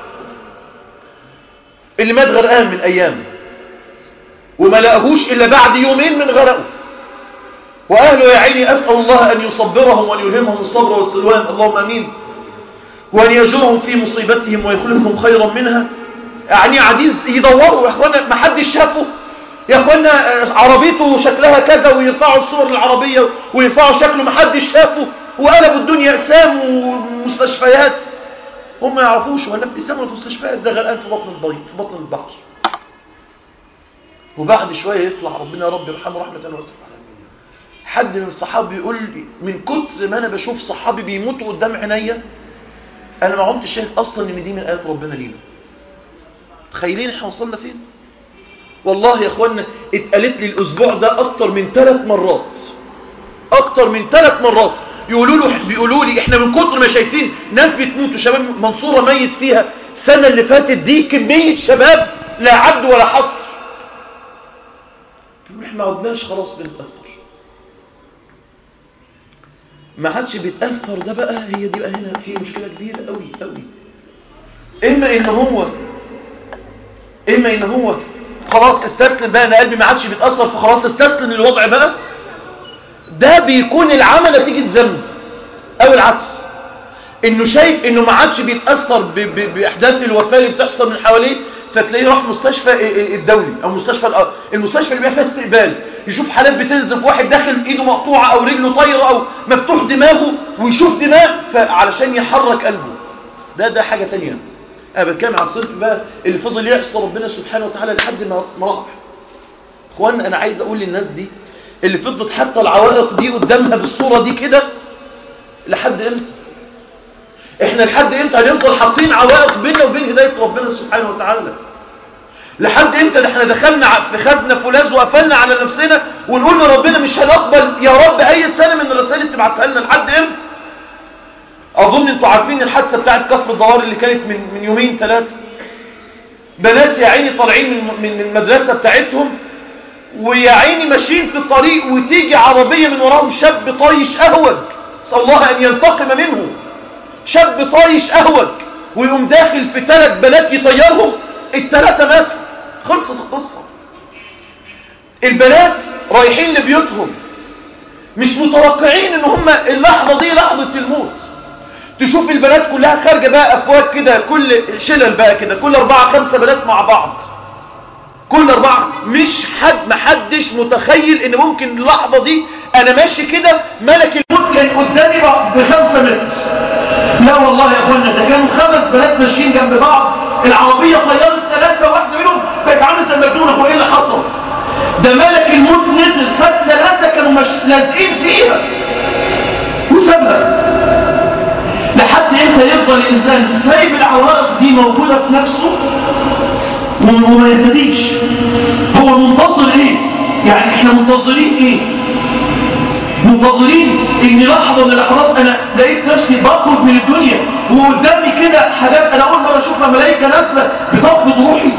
اللي مات غرقان من أيام وما لقاهوش إلا بعد يومين من غرقه وأهله يا عيني أسأل الله أن يصبرهم وأن يلهمهم الصبر والسلوان اللهم أمين وأن يجرهم في مصيبتهم ويخلفهم خيرا منها يعني قاعدين يدوروا يا أخوانا ما حدش شافه يا أخوانا عربيته شكلها كذا ويرفعوا الصور العربية ويرفعوا شكله ما حدش شافه وقلبوا الدنيا أسام ومستشفيات هم ما يعرفوش ولا في أسام ولا في مستشفيات ده غرقان في بطن البيض في بطن البحر وبعد شوية يطلع ربنا يا رب يرحمه رحمة واسعة حد من الصحابة يقول لي من كتر ما أنا بشوف صحابي بيموتوا قدام عينيا أنا ما عمت شايف أصلا إن دي من آيات ربنا لينا تخيلين احنا وصلنا فين والله يا اخوانا اتقالت لي الاسبوع ده اكتر من ثلاث مرات اكتر من ثلاث مرات يقولوا له بيقولوا لي احنا من كتر ما شايفين ناس بتموت وشباب منصوره ميت فيها السنه اللي فاتت دي كميه شباب لا عد ولا حصر يقول احنا ما عدناش خلاص بنتاثر ما عادش بيتاثر ده بقى هي دي بقى هنا في مشكله كبيره قوي قوي اما ان هو اما ان هو خلاص استسلم بقى انا قلبي ما عادش بيتاثر فخلاص استسلم للوضع بقى ده بيكون العمل نتيجه ذنب او العكس انه شايف انه ما عادش بيتاثر ب ب باحداث الوفاه اللي بتحصل من حواليه فتلاقيه راح مستشفى الدولي او مستشفى المستشفى اللي بيبقى فيها استقبال يشوف حالات بتنزف واحد داخل ايده مقطوعه او رجله طايره او مفتوح دماغه ويشوف دماغ فعلشان يحرك قلبه ده ده حاجه ثانيه انا بتكلم على الصنف بقى اللي فضل يعصى ربنا سبحانه وتعالى لحد ما راح اخوانا انا عايز اقول للناس دي اللي فضلت حتى العوائق دي قدامها بالصوره دي كده لحد امتى احنا لحد امتى هنفضل حاطين عوائق بيننا وبين هدايه ربنا سبحانه وتعالى لحد امتى احنا دخلنا في خزنه فولاذ وقفلنا على نفسنا ونقول لربنا مش هنقبل يا رب اي سنه من الرسائل اللي تبعتها لنا لحد امتى اظن انتوا عارفين الحادثه بتاعت كفر الدوار اللي كانت من من يومين ثلاثه بنات يا عيني طالعين من من المدرسه بتاعتهم ويا عيني ماشيين في الطريق وتيجي عربيه من وراهم شاب طايش اهوج نسال الله ان ينتقم منه شاب طايش اهوج ويقوم داخل في ثلاث بنات يطيرهم الثلاثه ماتوا خلصت القصه البنات رايحين لبيوتهم مش متوقعين ان هم اللحظه دي لحظه الموت تشوف البنات كلها خارجة بقى أفواج كده كل شلل بقى كده كل أربعة خمسة بنات مع بعض كل أربعة مش حد محدش متخيل إن ممكن اللحظة دي أنا ماشي كده ملك الموت كان قدامي بقى بخمسة متر لا والله يا أخوانا ده كانوا خمس بنات ماشيين جنب بعض العربية طيارة ثلاثة واحدة منهم بقت عاملة زي المجنونة هو إيه اللي حصل؟ ده ملك الموت نزل خد ثلاثة كانوا مش لازقين فيها وسابها لحد امتى يفضل الانسان سايب العوائق دي موجوده في نفسه وما يهتديش هو منتظر ايه يعني احنا منتظرين ايه منتظرين ان لحظه من اللحظات انا لقيت نفسي بخرج من الدنيا وقدامي كده حاجات انا اول مره اشوفها ملائكه نازله بتقبض روحي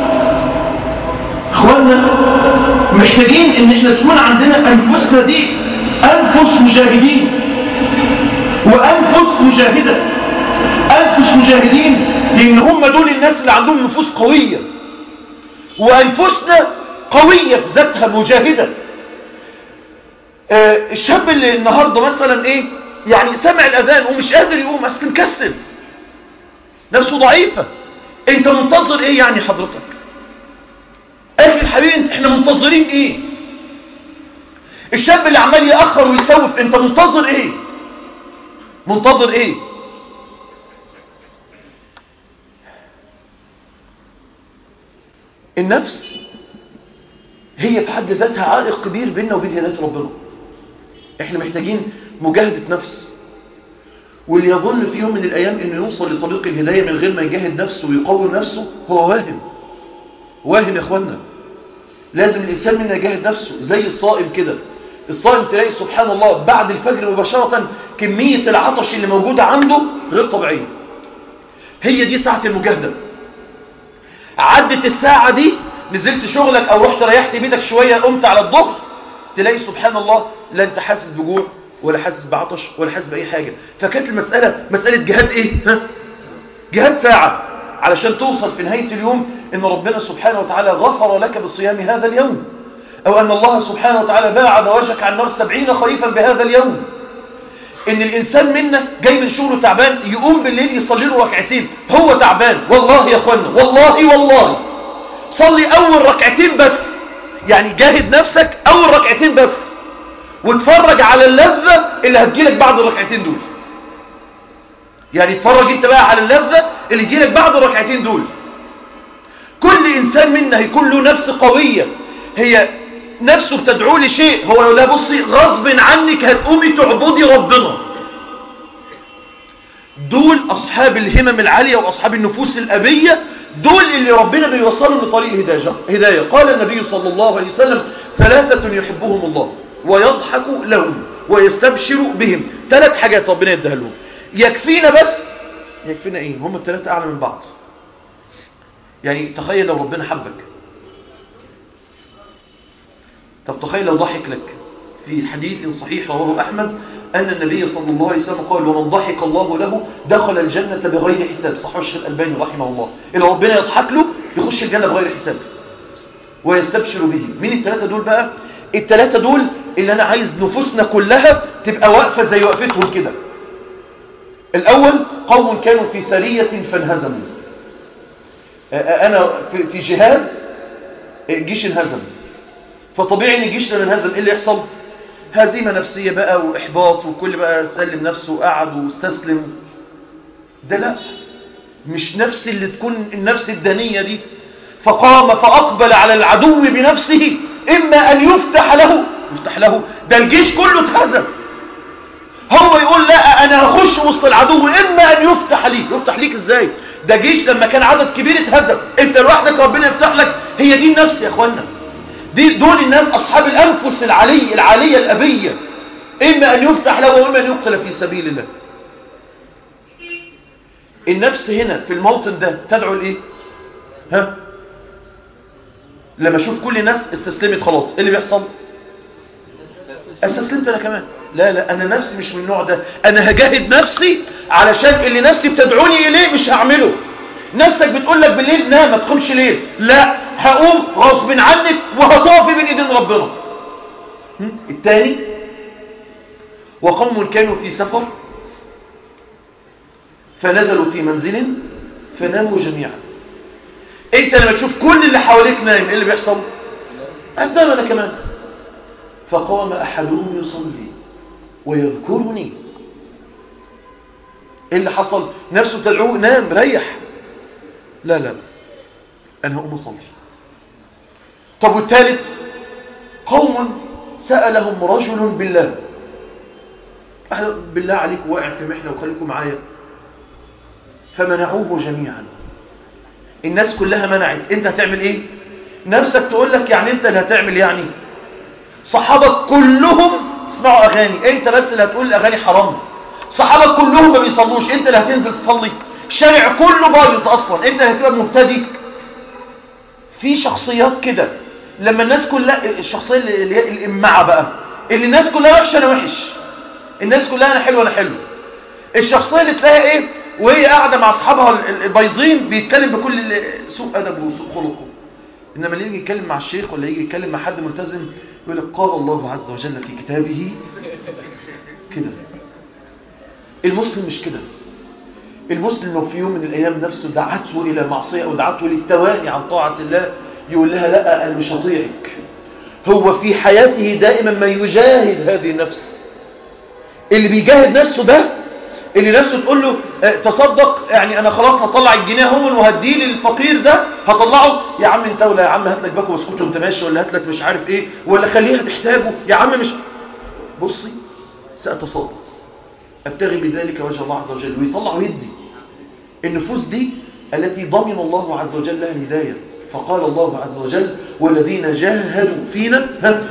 اخوانا محتاجين ان احنا تكون عندنا انفسنا دي انفس مجاهدين وأنفس مجاهدة أنفس مجاهدين لأن هم دول الناس اللي عندهم نفوس قوية وأنفسنا قوية بذاتها مجاهدة آه الشاب اللي النهاردة مثلا إيه يعني سمع الأذان ومش قادر يقوم أصل مكسل نفسه ضعيفة أنت منتظر إيه يعني حضرتك أخي الحبيب إحنا منتظرين إيه الشاب اللي عمال يأخر ويسوف أنت منتظر إيه منتظر ايه النفس هي في حد ذاتها عائق كبير بيننا وبين هدايه ربنا احنا محتاجين مجاهده نفس واللي يظن في يوم من الايام انه يوصل لطريق الهدايه من غير ما يجاهد نفسه ويقوم نفسه هو واهم واهم يا اخوانا لازم الانسان منا يجاهد نفسه زي الصائم كده الصائم تلاقي سبحان الله بعد الفجر مباشرة كمية العطش اللي موجودة عنده غير طبيعية هي دي ساعة المجاهدة عدت الساعة دي نزلت شغلك او رحت ريحت بيتك شوية قمت على الظهر تلاقي سبحان الله لا انت حاسس بجوع ولا حاسس بعطش ولا حاسس بأي حاجة فكانت المسألة مسألة جهاد ايه ها؟ جهاد ساعة علشان توصل في نهاية اليوم ان ربنا سبحانه وتعالى غفر لك بصيام هذا اليوم أو أن الله سبحانه وتعالى باعد وجهك عن نار سبعين خريفا بهذا اليوم إن الإنسان منا جاي من شغله تعبان يقوم بالليل يصلي له ركعتين هو تعبان والله يا أخوانا والله والله صلي أول ركعتين بس يعني جاهد نفسك أول ركعتين بس واتفرج على اللذة اللي هتجيلك بعد الركعتين دول يعني اتفرج انت بقى على اللذة اللي تجيلك بعد الركعتين دول كل إنسان منا هيكون له نفس قوية هي نفسه بتدعو لشيء هو يقول لها بصي غصب عنك هتقومي تعبدي ربنا دول أصحاب الهمم العالية وأصحاب النفوس الأبية دول اللي ربنا بيوصلهم لطريق هداية هداية قال النبي صلى الله عليه وسلم ثلاثة يحبهم الله ويضحك لهم ويستبشر بهم ثلاث حاجات ربنا يديها لهم يكفينا بس يكفينا ايه هم الثلاثة أعلى من بعض يعني تخيل لو ربنا حبك طب تخيل لو ضحك لك في حديث صحيح رواه أحمد أن النبي صلى الله عليه وسلم قال ومن ضحك الله له دخل الجنة بغير حساب صحيح الشيخ الألباني رحمه الله إلا ربنا يضحك له يخش الجنة بغير حساب ويستبشر به مين الثلاثة دول بقى الثلاثة دول اللي أنا عايز نفوسنا كلها تبقى واقفة زي وقفتهم كده الأول قوم كانوا في سرية فانهزموا أنا في جهاد الجيش انهزم فطبيعي ان الجيش لما انهزم ايه اللي يحصل هزيمة نفسية بقى واحباط وكل بقى سلم نفسه وقعد واستسلم ده لا مش نفس اللي تكون النفس الدنية دي فقام فأقبل على العدو بنفسه إما أن يفتح له يفتح له ده الجيش كله اتهزم هو يقول لا أنا هخش وسط العدو إما أن يفتح لي يفتح ليك إزاي ده جيش لما كان عدد كبير اتهزم انت لوحدك ربنا يفتح لك هي دي النفس يا اخوانا دي دول الناس أصحاب الأنفس العلي العالية الأبية إما أن يفتح له وإما أن يقتل في سبيل الله النفس هنا في الموطن ده تدعو لإيه ها لما أشوف كل الناس استسلمت خلاص إيه اللي بيحصل استسلمت أنا كمان لا لا أنا نفسي مش من النوع ده أنا هجاهد نفسي علشان اللي نفسي بتدعوني إليه مش هعمله نفسك بتقول لك بالليل نام ما تقومش ليل لا هقوم غصب عنك وهتقفي بين ايدين ربنا الثاني وقوم كانوا في سفر فنزلوا في منزل فناموا جميعا انت لما تشوف كل اللي حواليك نايم ايه اللي بيحصل انام انا كمان فقام احدهم يصلي ويذكرني ايه اللي حصل نفسه تدعوه نام ريح لا لا انا هقوم اصلي طب والثالث قوم سألهم رجل بالله أهلا بالله عليك واقع في محنة وخليكم معايا فمنعوه جميعا الناس كلها منعت انت هتعمل ايه نفسك تقول لك يعني انت اللي هتعمل يعني صحابك كلهم اسمعوا اغاني انت بس اللي هتقول الاغاني حرام صحابك كلهم ما بيصلوش انت اللي هتنزل تصلي الشارع كله بايظ اصلا انت اللي هتبقى مبتدي في شخصيات كده لما الناس كلها الشخصيه اللي هي الامعه بقى اللي الناس كلها وحشه انا وحش الناس كلها انا حلو انا حلو الشخصيه اللي تلاقيها ايه وهي قاعده مع اصحابها البايظين بيتكلم بكل سوء ادب وسوء خلقه انما اللي يجي يتكلم مع الشيخ ولا يجي يتكلم مع حد ملتزم يقول لك قال الله عز وجل في كتابه كده المسلم مش كده المسلم لو في يوم من الايام نفسه دعته الى معصيه او دعته للتواني عن طاعه الله يقول لها لا انا مش هطيعك هو في حياته دائما ما يجاهد هذه النفس اللي بيجاهد نفسه ده اللي نفسه تقول له اه تصدق يعني انا خلاص هطلع الجنيه هم وهديه للفقير ده هطلعه يا عم انت ولا يا عم هات لك باكو واسكت وانت ماشي ولا هات لك مش عارف ايه ولا خليها تحتاجه يا عم مش بصي ساتصدق ابتغي بذلك وجه الله عز وجل ويطلع ويدي النفوس دي التي ضمن الله عز وجل لها الهدايه فقال الله عز وجل والذين جاهدوا فينا ها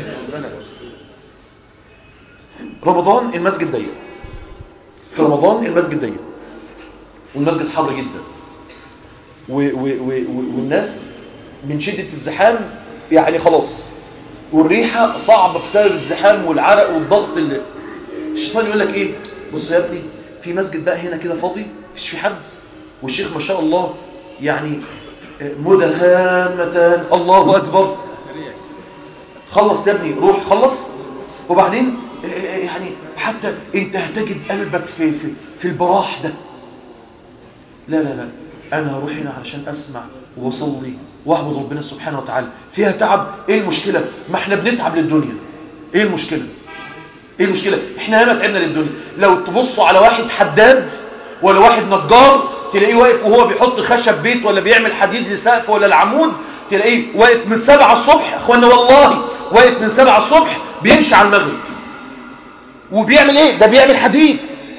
رمضان المسجد ضيق في رمضان المسجد ضيق والمسجد حر جدا و و و والناس من شدة الزحام يعني خلاص والريحة صعبة بسبب الزحام والعرق والضغط اللي الشيطان يقول لك ايه بص يا ابني في مسجد بقى هنا كده فاضي مفيش في حد والشيخ ما شاء الله يعني مدهامتان الله أكبر خلص يا ابني روح خلص وبعدين يعني حتى انت هتجد قلبك في, في, في البراح ده لا لا لا انا هروح هنا علشان اسمع واصلي واعبد ربنا سبحانه وتعالى فيها تعب ايه المشكلة ما احنا بنتعب للدنيا ايه المشكلة ايه المشكلة احنا ياما تعبنا للدنيا لو تبصوا على واحد حداد ولا واحد نجار تلاقيه واقف وهو بيحط خشب بيت ولا بيعمل حديد لسقف ولا العمود تلاقيه واقف من سبعة الصبح اخوانا والله واقف من سبعة الصبح بيمشي على المغرب وبيعمل ايه ده بيعمل حديد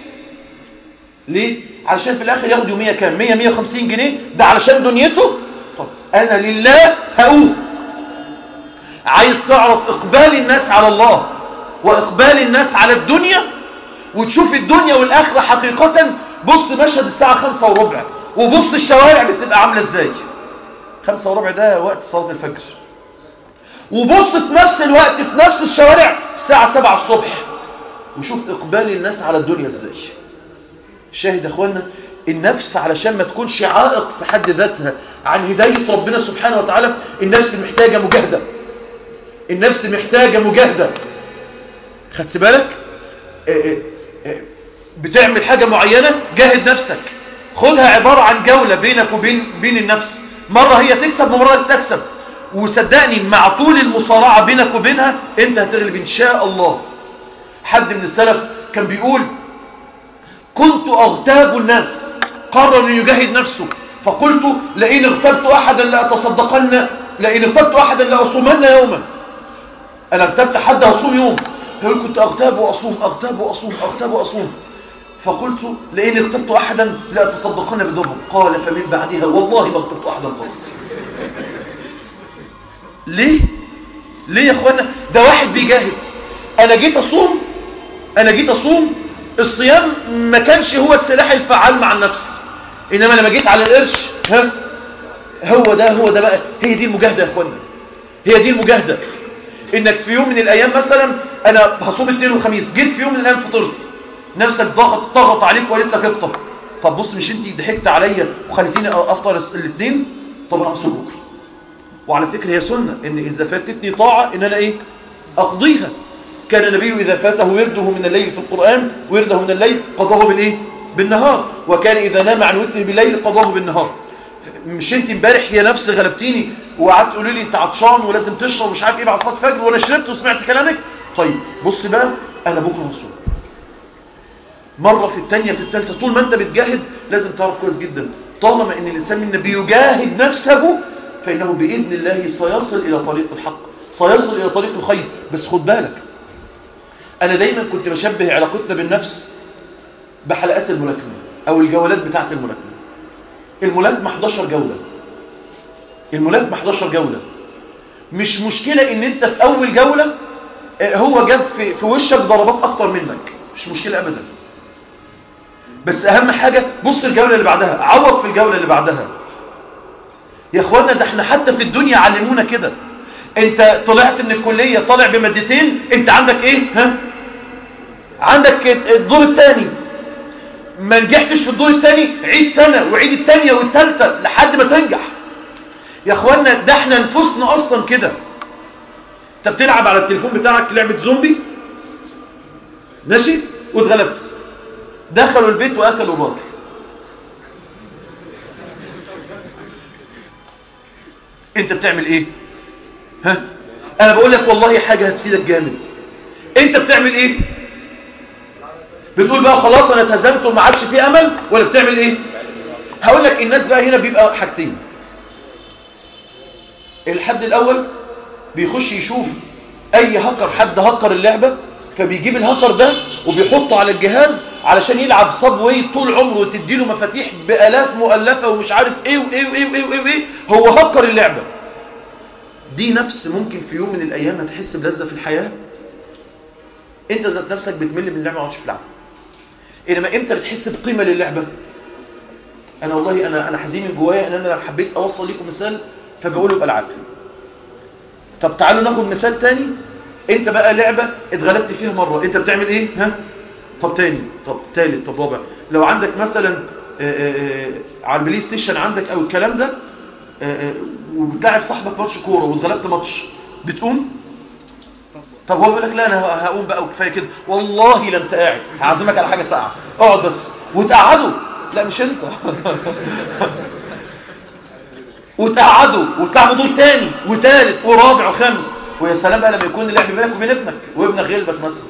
ليه علشان في الاخر ياخد يومية كام 100 150 جنيه ده علشان دنيته طب انا لله هقوم عايز تعرف اقبال الناس على الله واقبال الناس على الدنيا وتشوف الدنيا والاخره حقيقه بص مشهد الساعه خمسة وربع وبص الشوارع بتبقى عامله ازاي خمسة وربع ده وقت صلاه الفجر وبص في نفس الوقت في نفس الشوارع الساعه 7 الصبح وشوف اقبال الناس على الدنيا ازاي شاهد اخوانا النفس علشان ما تكونش عائق في حد ذاتها عن هداية ربنا سبحانه وتعالى النفس محتاجة مجاهدة النفس محتاجة مجاهدة خدت بالك اه اه بتعمل حاجة معينة جاهد نفسك خدها عبارة عن جولة بينك وبين بين النفس مرة هي تكسب ومرة تكسب وصدقني مع طول المصارعة بينك وبينها انت هتغلب ان شاء الله حد من السلف كان بيقول كنت أغتاب الناس قرر أن يجاهد نفسه فقلت لئن اغتبت أحدا لأتصدقن لئن اغتبت أحدا لأصومن يوما أنا اغتبت حد أصوم يوم يقول كنت أغتاب وأصوم أغتاب وأصوم أغتاب وأصوم فقلت لئن اغتبت أحدا لأتصدقن بدرهم قال فمن بعدها والله ما اغتبت أحدا قط ليه ليه يا اخوانا ده واحد بيجاهد انا جيت اصوم انا جيت اصوم الصيام ما كانش هو السلاح الفعال مع النفس انما لما جيت على القرش ها هو ده هو ده بقى هي دي المجاهدة يا اخوانا هي دي المجاهدة انك في يوم من الايام مثلا انا هصوم اثنين وخميس جيت في يوم من الايام فطرت نفسك ضغط ضغط عليك وقالت لك افطر طب بص مش انت ضحكت عليا وخليتيني افطر الاثنين طب انا هصوم بكره وعلى فكره هي سنه ان اذا فاتتني طاعه ان انا ايه اقضيها كان النبي إذا فاته ورده من الليل في القرآن ورده من الليل قضاه بالإيه؟ بالنهار وكان إذا نام عن وتر بالليل قضاه بالنهار مش انت امبارح هي نفس غلبتيني وقعدت تقولي لي انت عطشان ولازم تشرب مش عارف ايه بعد صلاه الفجر وانا شربت وسمعت كلامك طيب بص بقى انا بكره هصوم مره في الثانيه في الثالثه طول ما انت بتجاهد لازم تعرف كويس جدا طالما ان الانسان منا بيجاهد نفسه فانه باذن الله سيصل الى طريق الحق سيصل الى طريق الخير بس خد بالك انا دايما كنت بشبه علاقتنا بالنفس بحلقات الملاكمه او الجولات بتاعه الملاكمه الملاكمه 11 جوله الملاكمه 11 جوله مش مشكله ان انت في اول جوله هو جاب في, في وشك ضربات اكتر منك مش مشكله ابدا بس اهم حاجه بص الجوله اللي بعدها عوض في الجوله اللي بعدها يا اخوانا ده احنا حتى في الدنيا علمونا كده انت طلعت من الكليه طالع بمادتين انت عندك ايه ها عندك الدور الثاني ما نجحتش في الدور الثاني عيد سنه وعيد الثانيه والثالثه لحد ما تنجح يا اخوانا ده احنا نفوسنا اصلا كده انت بتلعب على التليفون بتاعك لعبه زومبي ماشي واتغلبت دخلوا البيت واكلوا الراجل انت بتعمل ايه ها انا بقول لك والله حاجه هتفيدك جامد انت بتعمل ايه بتقول بقى خلاص انا اتهزمت وما عادش في امل ولا بتعمل ايه هقول لك الناس بقى هنا بيبقى حاجتين الحد الاول بيخش يشوف اي هكر حد هكر اللعبه فبيجيب الهكر ده وبيحطه على الجهاز علشان يلعب صبوي طول عمره وتديله مفاتيح بالاف مؤلفه ومش عارف ايه وايه وايه وايه وايه, وإيه. هو هكر اللعبه دي نفس ممكن في يوم من الايام هتحس بلذه في الحياه انت ذات نفسك بتمل من اللعبه وما تلعب انما امتى بتحس بقيمه للعبه انا والله انا انا حزين من جوايا ان انا حبيت اوصل لكم مثال فبقوله بالعاب طب تعالوا ناخد مثال تاني انت بقى لعبة اتغلبت فيها مرة انت بتعمل ايه ها طب تاني طب تالت طب رابع لو عندك مثلا آآ آآ على البلاي ستيشن عندك او الكلام ده وبتلاعب صاحبك ماتش كورة واتغلبت ماتش بتقوم طب هو بيقول لك لا انا هقوم بقى وكفايه كده والله لا انت قاعد هعزمك على حاجه ساعه اقعد بس وتقعدوا لا مش انت وتقعدوا وتلعبوا دور تاني وتالت ورابع وخامس ويا سلام بقى لما يكون اللعب بينك وبين ابنك وابنك غلبك مثلا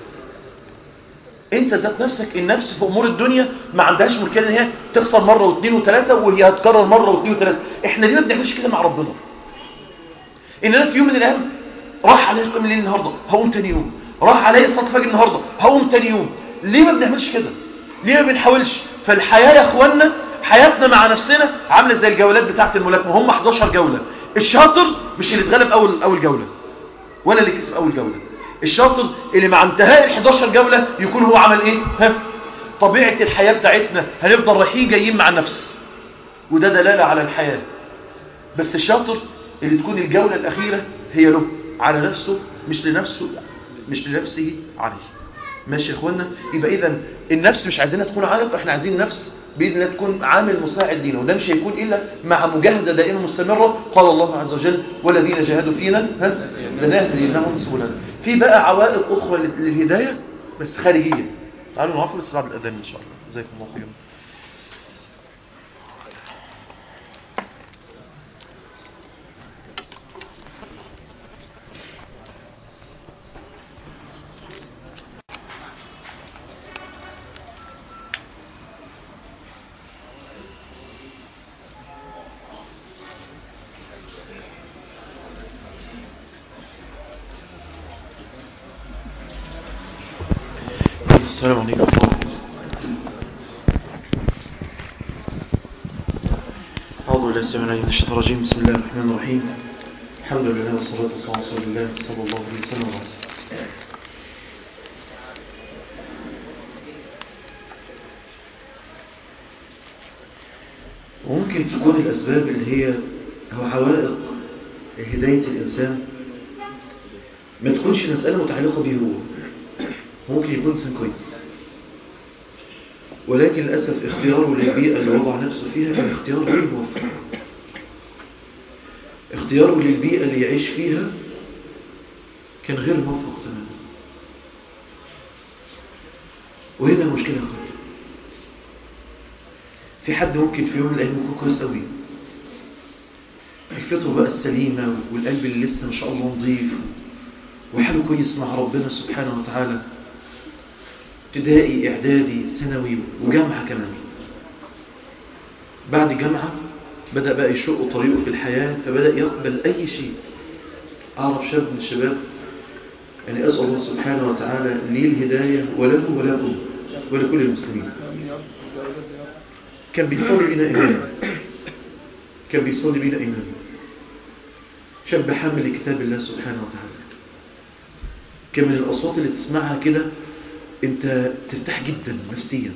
انت ذات نفسك النفس في امور الدنيا ما عندهاش مشكله ان هي تخسر مره واثنين وثلاثه وهي هتكرر مره واثنين وثلاثه احنا ليه ما بنعملش كده مع ربنا ان انا في يوم من الايام راح عليا قيام الليل النهارده هقوم تاني يوم راح عليا صلاه الفجر النهارده هقوم تاني يوم ليه ما بنعملش كده ليه ما بنحاولش فالحياه يا اخوانا حياتنا مع نفسنا عامله زي الجولات بتاعه الملاكمه هم 11 جوله الشاطر مش اللي اتغلب اول اول جوله ولا اللي كسب اول جوله الشاطر اللي مع انتهاء ال 11 جوله يكون هو عمل ايه ها طبيعه الحياه بتاعتنا هنفضل رايحين جايين مع النفس وده دلاله على الحياه بس الشاطر اللي تكون الجوله الاخيره هي له على نفسه مش لنفسه مش لنفسه عليه ماشي يا اخوانا يبقى اذا النفس مش عايزينها تكون عائق احنا عايزين نفس باذن الله تكون عامل مساعد لينا وده مش هيكون الا مع مجاهده دائمه مستمره قال الله عز وجل والذين جاهدوا فينا ها لنهدينهم سبلنا في بقى عوائق اخرى للهدايه بس خارجيه تعالوا نقف بس بعد الاذان ان شاء الله جزاكم الله خيرا السلام عليكم أعوذ بالله السلام عليكم من الشيطان الرجيم بسم الله الرحمن الرحيم الحمد لله والصلاة والسلام على رسول الله صلى الله عليه وسلم وممكن تكون الأسباب اللي هي هو عوائق هداية الإنسان ما تكونش مسألة متعلقة به هو ممكن يكون إنسان كويس ولكن للأسف اختياره للبيئة اللي وضع نفسه فيها كان اختيار غير موفق اختياره للبيئة اللي يعيش فيها كان غير موفق تماما وهنا المشكلة يا أخوان في حد ممكن في يوم من الأيام يكون كويس قوي الفطرة بقى السليمة والقلب اللي لسه ما شاء الله نظيف وحاله كويس مع ربنا سبحانه وتعالى ابتدائي إعدادي ثانوي وجامعة كمان بعد الجامعة بدأ بقى يشق طريقه في الحياة فبدأ يقبل أي شيء أعرف شاب من الشباب يعني أسأل الله سبحانه وتعالى لي الهداية وله وله ولكل المسلمين كان بيصلي بينا إمام كان بيصلي بينا إمام شاب حامل لكتاب الله سبحانه وتعالى كان من الأصوات اللي تسمعها كده أنت ترتاح جدا نفسيا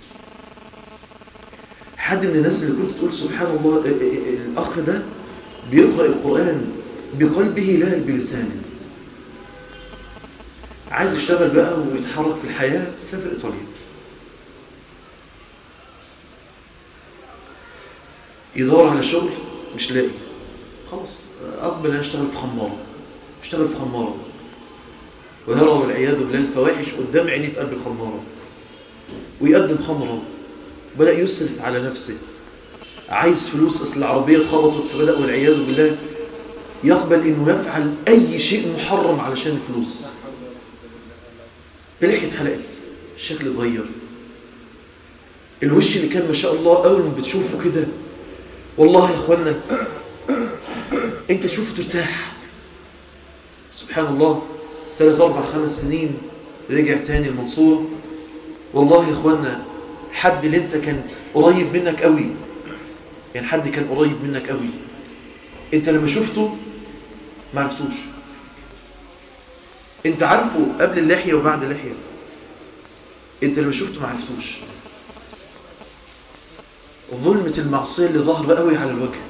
حد من الناس اللي كنت تقول سبحان الله الأخ ده بيقرأ القرآن بقلبه لا بلسانه عايز يشتغل بقى ويتحرك في الحياة سافر إيطاليا يدور على شغل مش لاقي خلاص أقبل أن أشتغل في خمارة اشتغل في خمارة ويرى والعياذ بالله الفواحش قدام عينيه في قلب الخمارة ويقدم خمرة بدأ يسرف على نفسه عايز فلوس أصل العربية اتخبطت فبدأ والعياذ بالله يقبل أنه يفعل أي شيء محرم علشان الفلوس بلحية اتحلقت الشكل اتغير الوش اللي كان ما شاء الله أول ما بتشوفه كده والله يا أخوانا أنت تشوفه ترتاح سبحان الله ثلاث أربع خمس سنين رجع تاني المنصورة والله يا أخوانا حد اللي أنت كان قريب منك قوي يعني حد كان قريب منك قوي أنت لما شفته ما عرفتوش أنت عارفه قبل اللحية وبعد اللحية أنت لما شفته ما عرفتوش ظلمة المعصية اللي ظاهرة قوي على الوجه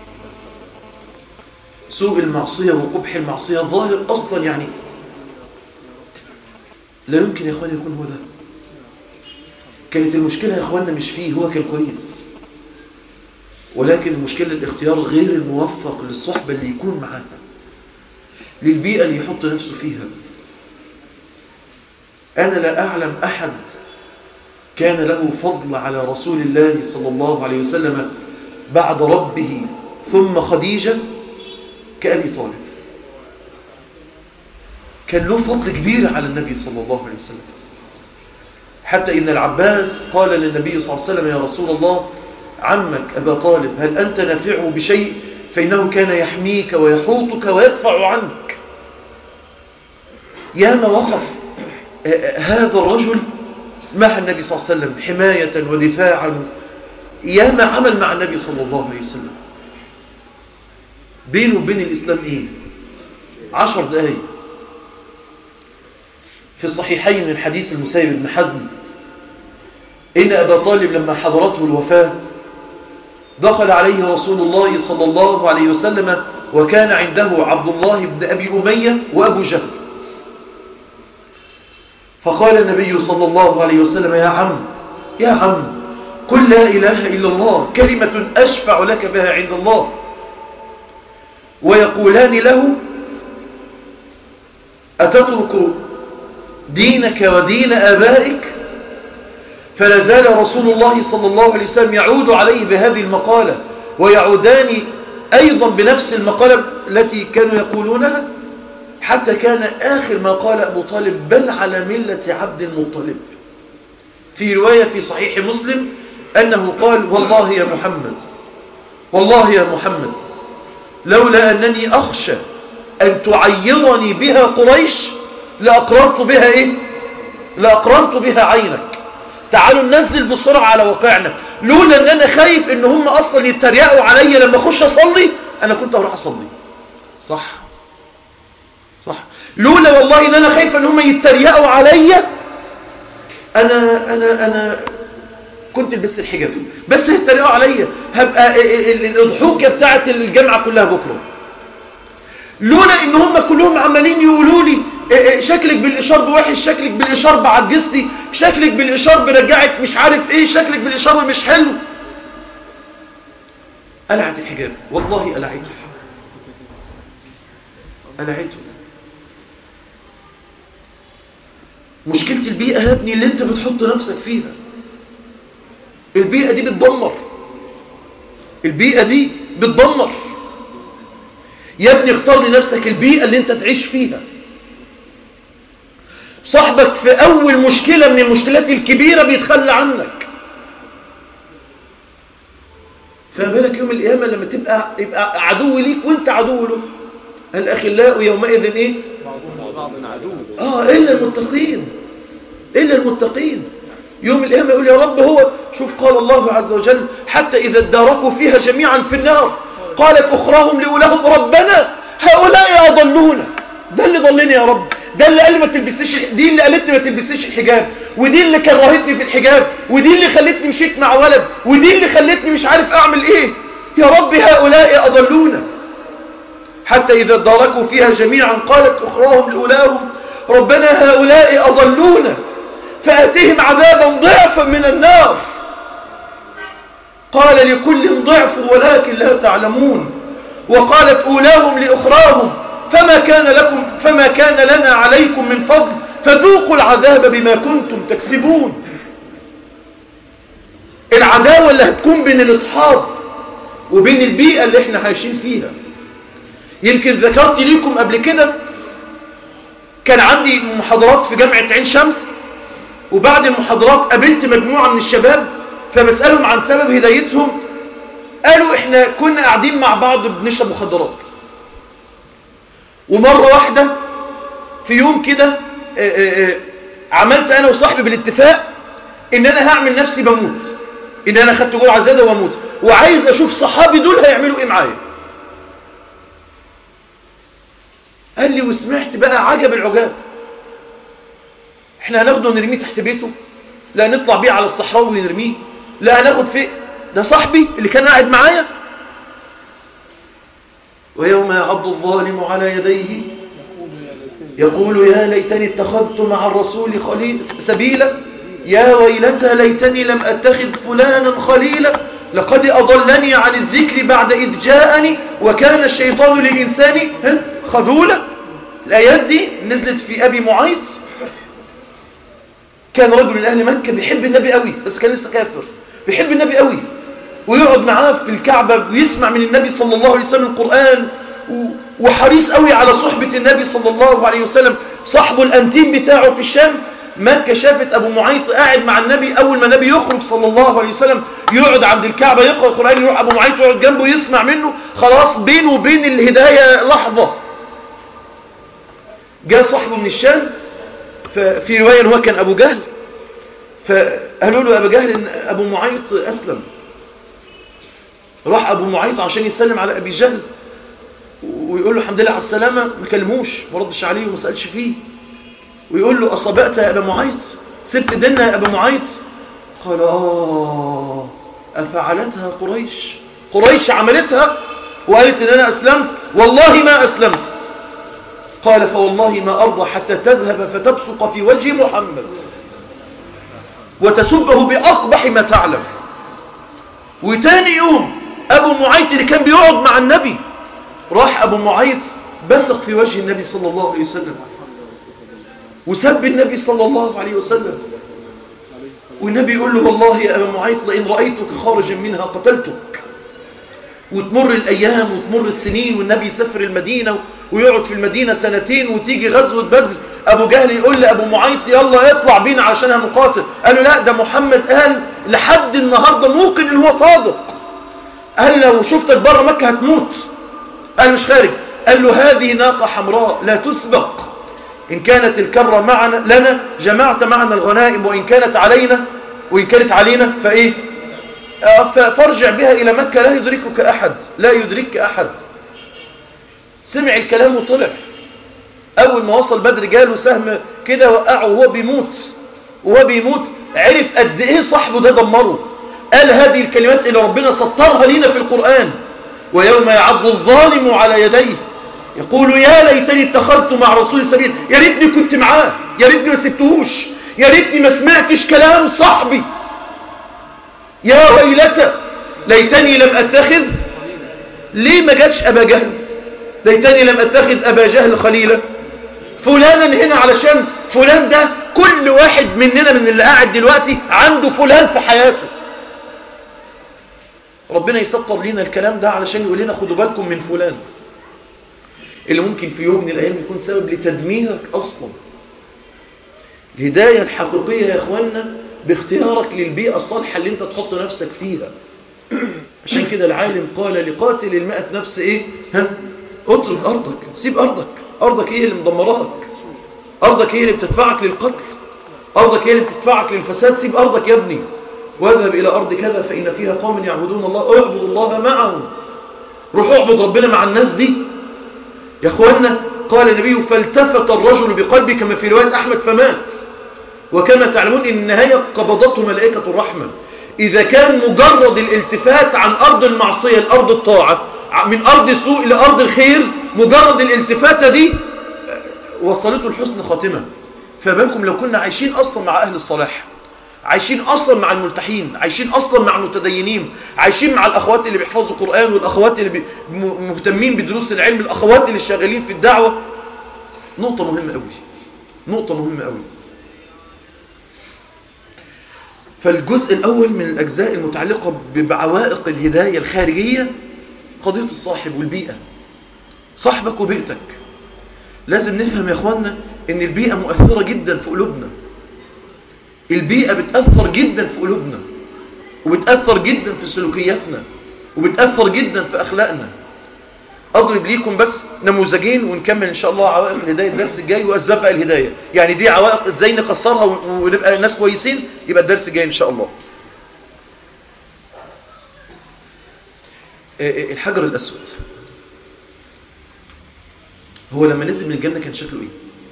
سوء المعصية وقبح المعصية ظاهر أصلا يعني لا يمكن يا أخواني يكون هو ده كانت المشكلة يا أخواننا مش فيه هو كان كويس ولكن المشكلة الاختيار غير الموفق للصحبة اللي يكون معاها للبيئة اللي يحط نفسه فيها أنا لا أعلم أحد كان له فضل على رسول الله صلى الله عليه وسلم بعد ربه ثم خديجة كأبي طالب كان له فضل كبير على النبي صلى الله عليه وسلم حتى إن العباس قال للنبي صلى الله عليه وسلم يا رسول الله عمك أبا طالب هل أنت نافعه بشيء فإنه كان يحميك ويحوطك ويدفع عنك يا ما وقف هذا الرجل مع النبي صلى الله عليه وسلم حماية ودفاعا يا ما عمل مع النبي صلى الله عليه وسلم بينه وبين الإسلام إيه عشر دقايق في الصحيحين من حديث المسيب بن حزم إن أبا طالب لما حضرته الوفاة دخل عليه رسول الله صلى الله عليه وسلم وكان عنده عبد الله بن أبي أمية وأبو جهل فقال النبي صلى الله عليه وسلم يا عم يا عم قل لا إله إلا الله كلمة أشفع لك بها عند الله ويقولان له أتترك دينك ودين آبائك فلا زال رسول الله صلى الله عليه وسلم يعود عليه بهذه المقالة ويعودان أيضا بنفس المقالة التي كانوا يقولونها حتى كان آخر ما قال أبو طالب بل على ملة عبد المطلب في رواية في صحيح مسلم أنه قال والله يا محمد والله يا محمد لولا أنني أخشى أن تعيرني بها قريش لأقررت بها إيه لأقررت بها عينك تعالوا ننزل بسرعة على واقعنا لولا أن أنا خايف أن هم أصلا يتريقوا علي لما أخش أصلي أنا كنت أروح أصلي صح صح لولا والله أن أنا خايف أن هم يتريقوا علي أنا أنا أنا كنت لبست الحجاب بس يتريقوا عليا هبقى الضحوكة بتاعت الجامعة كلها بكرة لولا ان هم كلهم عمالين يقولوا لي شكلك بالاشارب وحش شكلك بالاشارب عجزتي شكلك بالاشارب رجعت مش عارف ايه شكلك بالاشارب مش حلو قلعت الحجاب والله قلعته قلعته مشكلة البيئة يا ابني اللي انت بتحط نفسك فيها البيئة دي بتدمر البيئة دي بتدمر يا ابني اختار لنفسك البيئة اللي انت تعيش فيها صاحبك في أول مشكلة من المشكلات الكبيرة بيتخلى عنك فما بالك يوم القيامة لما تبقى يبقى عدو ليك وانت عدو له الأخلاء يومئذ إيه؟ بعض عدو آه إلا المتقين إلا المتقين يوم القيامة يقول يا رب هو شوف قال الله عز وجل حتى إذا اداركوا فيها جميعا في النار قالت أخراهم لأولاهم ربنا هؤلاء أضلونا ده اللي ضلني يا رب ده اللي قال لي ما تلبسيش دي اللي قالت لي ما تلبسيش الحجاب ودي اللي كرهتني في الحجاب ودي اللي خلتني مشيت مع ولد ودي اللي خلتني مش عارف اعمل ايه يا رب هؤلاء اضلونا حتى اذا اداركوا فيها جميعا قالت اخراهم لاولاهم ربنا هؤلاء اضلونا فاتهم عذابا ضعفا من النار قال لكل ضعف ولكن لا تعلمون وقالت اولاهم لاخراهم فما كان لكم فما كان لنا عليكم من فضل فذوقوا العذاب بما كنتم تكسبون العداوة اللي هتكون بين الأصحاب وبين البيئة اللي احنا عايشين فيها يمكن ذكرت ليكم قبل كده كان عندي محاضرات في جامعة عين شمس وبعد المحاضرات قابلت مجموعة من الشباب فبسألهم عن سبب هدايتهم قالوا احنا كنا قاعدين مع بعض بنشرب مخدرات ومرة واحدة في يوم كده عملت انا وصاحبي بالاتفاق ان انا هعمل نفسي بموت ان انا خدت جرعة زيادة واموت وعايز اشوف صحابي دول هيعملوا ايه معايا قال لي وسمعت بقى عجب العجاب احنا هناخده ونرميه تحت بيته لا نطلع بيه على الصحراء ونرميه لا هناخد فيه ده صاحبي اللي كان قاعد معايا ويوم يعض الظالم على يديه يقول يا ليتني اتخذت مع الرسول خليل سبيلا يا ويلتى ليتني لم أتخذ فلانا خليلا لقد أضلني عن الذكر بعد إذ جاءني وكان الشيطان للإنسان خذولا الآيات دي نزلت في أبي معيط كان رجل من أهل مكة بيحب النبي قوي بس كان لسه كافر بيحب النبي قوي ويقعد معاه في الكعبة ويسمع من النبي صلى الله عليه وسلم القرآن وحريص قوي على صحبة النبي صلى الله عليه وسلم صاحبه الأنتيم بتاعه في الشام مكة شافت أبو معيط قاعد مع النبي أول ما النبي يخرج صلى الله عليه وسلم يقعد عند الكعبة يقرأ القرآن يروح أبو معيط يقعد جنبه يسمع منه خلاص بينه وبين الهداية لحظة جاء صاحبه من الشام ففي رواية هو كان أبو جهل فقالوا له أبو جهل إن أبو معيط أسلم راح أبو معيط عشان يسلم على أبي جهل ويقول له الحمد لله على السلامة ما كلموش ما ردش عليه وما سألش فيه ويقول له أصابأت يا أبا معيط سبت ديننا يا أبا معيط قال آه أفعلتها قريش قريش عملتها وقالت إن أنا أسلمت والله ما أسلمت قال فوالله ما أرضى حتى تذهب فتبصق في وجه محمد وتسبه بأقبح ما تعلم وتاني يوم أبو معيط اللي كان بيقعد مع النبي راح أبو معيط بصق في وجه النبي صلى الله عليه وسلم وسب النبي صلى الله عليه وسلم والنبي يقول له والله يا أبا معيط لئن رأيتك خارجا منها قتلتك وتمر الأيام وتمر السنين والنبي يسافر المدينة ويقعد في المدينة سنتين وتيجي غزوة بدر أبو جهل يقول لأبو معيط يلا اطلع بينا عشان هنقاتل قال له لا ده محمد قال لحد النهاردة موقن ان هو صادق قال لو شفتك بره مكة هتموت قال مش خارج قال له هذه ناقة حمراء لا تسبق إن كانت الكرة معنا لنا جمعت معنا الغنائم وإن كانت علينا وإن كانت علينا فإيه فارجع بها إلى مكة لا يدركك أحد لا يدركك أحد سمع الكلام وطلع أول ما وصل بدر جاله سهم كده وقعه وهو بيموت وهو بيموت عرف قد إيه صاحبه ده دمره قال هذه الكلمات اللي ربنا سطرها لنا في القرآن ويوم يعض الظالم على يديه يقول يا ليتني اتخذت مع رسول سبيل يا ريتني كنت معاه يا ريتني ما سبتهوش يا ريتني ما سمعتش كلام صاحبي يا ويلتى ليتني لم اتخذ ليه ما جاتش ابا جهل ليتني لم اتخذ ابا جهل خليلا فلانا هنا علشان فلان ده كل واحد مننا من اللي قاعد دلوقتي عنده فلان في حياته ربنا يسطر لنا الكلام ده علشان يقول لنا خدوا بالكم من فلان اللي ممكن في يوم من الأيام يكون سبب لتدميرك أصلا الهداية الحقيقية يا إخواننا باختيارك للبيئة الصالحة اللي انت تحط نفسك فيها عشان كده العالم قال لقاتل المئة نفس ايه ها اترك أرضك سيب أرضك أرضك ايه اللي مدمراك أرضك ايه اللي بتدفعك للقتل أرضك ايه اللي بتدفعك للفساد سيب أرضك يا ابني واذهب إلى أرض كذا فإن فيها قوم يعبدون الله اعبد الله معهم روح اعبد ربنا مع الناس دي يا اخوانا قال النبي فالتفت الرجل بقلبه كما في رواية أحمد فمات وكما تعلمون إن النهاية قبضته ملائكة الرحمة إذا كان مجرد الالتفات عن أرض المعصية لأرض الطاعة من أرض السوء إلى أرض الخير مجرد الالتفاتة دي وصلته الحسن خاتمة فبالكم لو كنا عايشين أصلا مع أهل الصلاح عايشين أصلا مع الملتحين عايشين أصلا مع المتدينين عايشين مع الأخوات اللي بيحفظوا القرآن والأخوات اللي بي- م- مهتمين بدروس العلم الأخوات اللي شغالين في الدعوة نقطة مهمة قوي نقطة مهمة قوي فالجزء الأول من الأجزاء المتعلقة بعوائق الهداية الخارجية قضية الصاحب والبيئة صاحبك وبيئتك لازم نفهم يا أخوانا أن البيئة مؤثرة جدا في قلوبنا البيئة بتأثر جدا في قلوبنا وبتأثر جدا في سلوكياتنا وبتأثر جدا في أخلاقنا أضرب ليكم بس نموذجين ونكمل إن شاء الله عوائق الهداية الدرس الجاي وأسباب بقى الهداية يعني دي عوائق إزاي نكسرها ون- ونبقى ناس كويسين يبقى الدرس الجاي إن شاء الله آه، آه، الحجر الأسود هو لما نزل من الجنة كان شكله إيه؟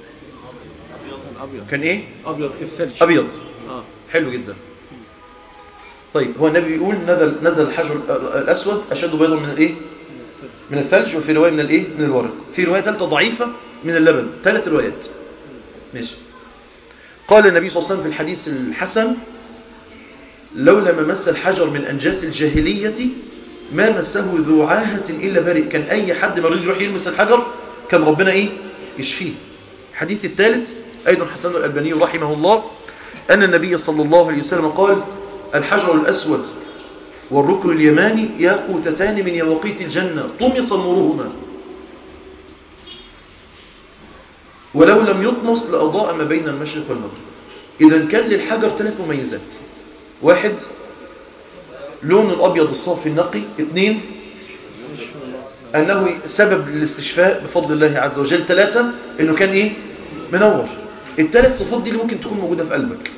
ابيض كان إيه؟ ابيض في الثلج أبيض اه حلو جدا طيب هو النبي بيقول نزل نزل الحجر الأسود أشد بيضا من الإيه؟ من الثلج وفي رواية من الإيه؟ من الورق في رواية ثالثة ضعيفة من اللبن ثلاث روايات ماشي قال النبي صلى الله عليه وسلم في الحديث الحسن لولا ما مس الحجر من أنجاس الجاهلية ما مسه ذو عاهة إلا برئ كان أي حد مريض يروح يلمس الحجر كان ربنا إيه يشفيه الحديث الثالث أيضا حسن الألباني رحمه الله أن النبي صلى الله عليه وسلم قال الحجر الأسود والركن اليماني ياقوتتان من يواقيت الجنة طمس نورهما ولو لم يطمس لأضاء ما بين المشرق والمغرب إذا كان للحجر ثلاث مميزات واحد لون الأبيض الصافي النقي اثنين أنه سبب للاستشفاء بفضل الله عز وجل ثلاثة أنه كان إيه منور الثلاث صفات دي اللي ممكن تكون موجودة في قلبك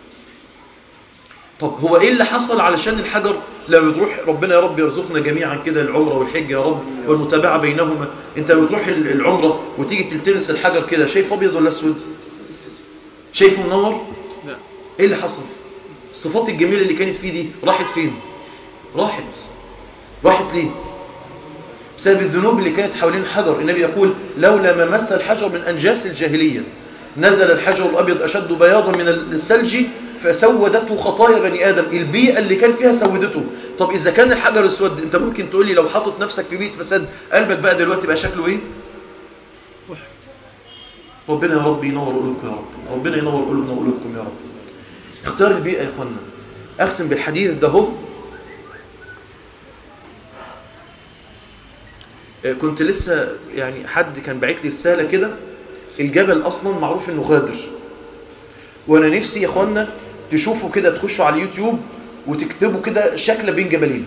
طب هو ايه اللي حصل علشان الحجر لما بتروح ربنا يا رب يرزقنا جميعا كده العمره والحج يا رب والمتابعه بينهما انت لما بتروح ال- العمره وتيجي تلتمس الحجر كده شايف ابيض ولا اسود شايفه منور لا ايه اللي حصل الصفات الجميله اللي كانت فيه دي راحت فين راحت راحت ليه بسبب الذنوب اللي كانت حوالين الحجر النبي يقول لولا ما مس الحجر من أنجاس الجاهلية نزل الحجر الأبيض أشد بياضا من الثلج فسودته خطايا بني آدم البيئة اللي كان فيها سودته طب إذا كان الحجر اسود أنت ممكن تقول لي لو حاطط نفسك في بيئة فساد قلبك بقى دلوقتي بقى شكله إيه ربنا يا رب ينور قلوبكم يا رب ربنا ينور قلوبنا وقلوبكم يا رب اختار البيئة يا اخوانا اقسم بالحديث ده هو آه، كنت لسه يعني حد كان باعت لي رسالة كده الجبل اصلا معروف انه غادر وانا نفسي يا اخوانا تشوفوا كده تخشوا على اليوتيوب وتكتبوا كده شكل بين جبلين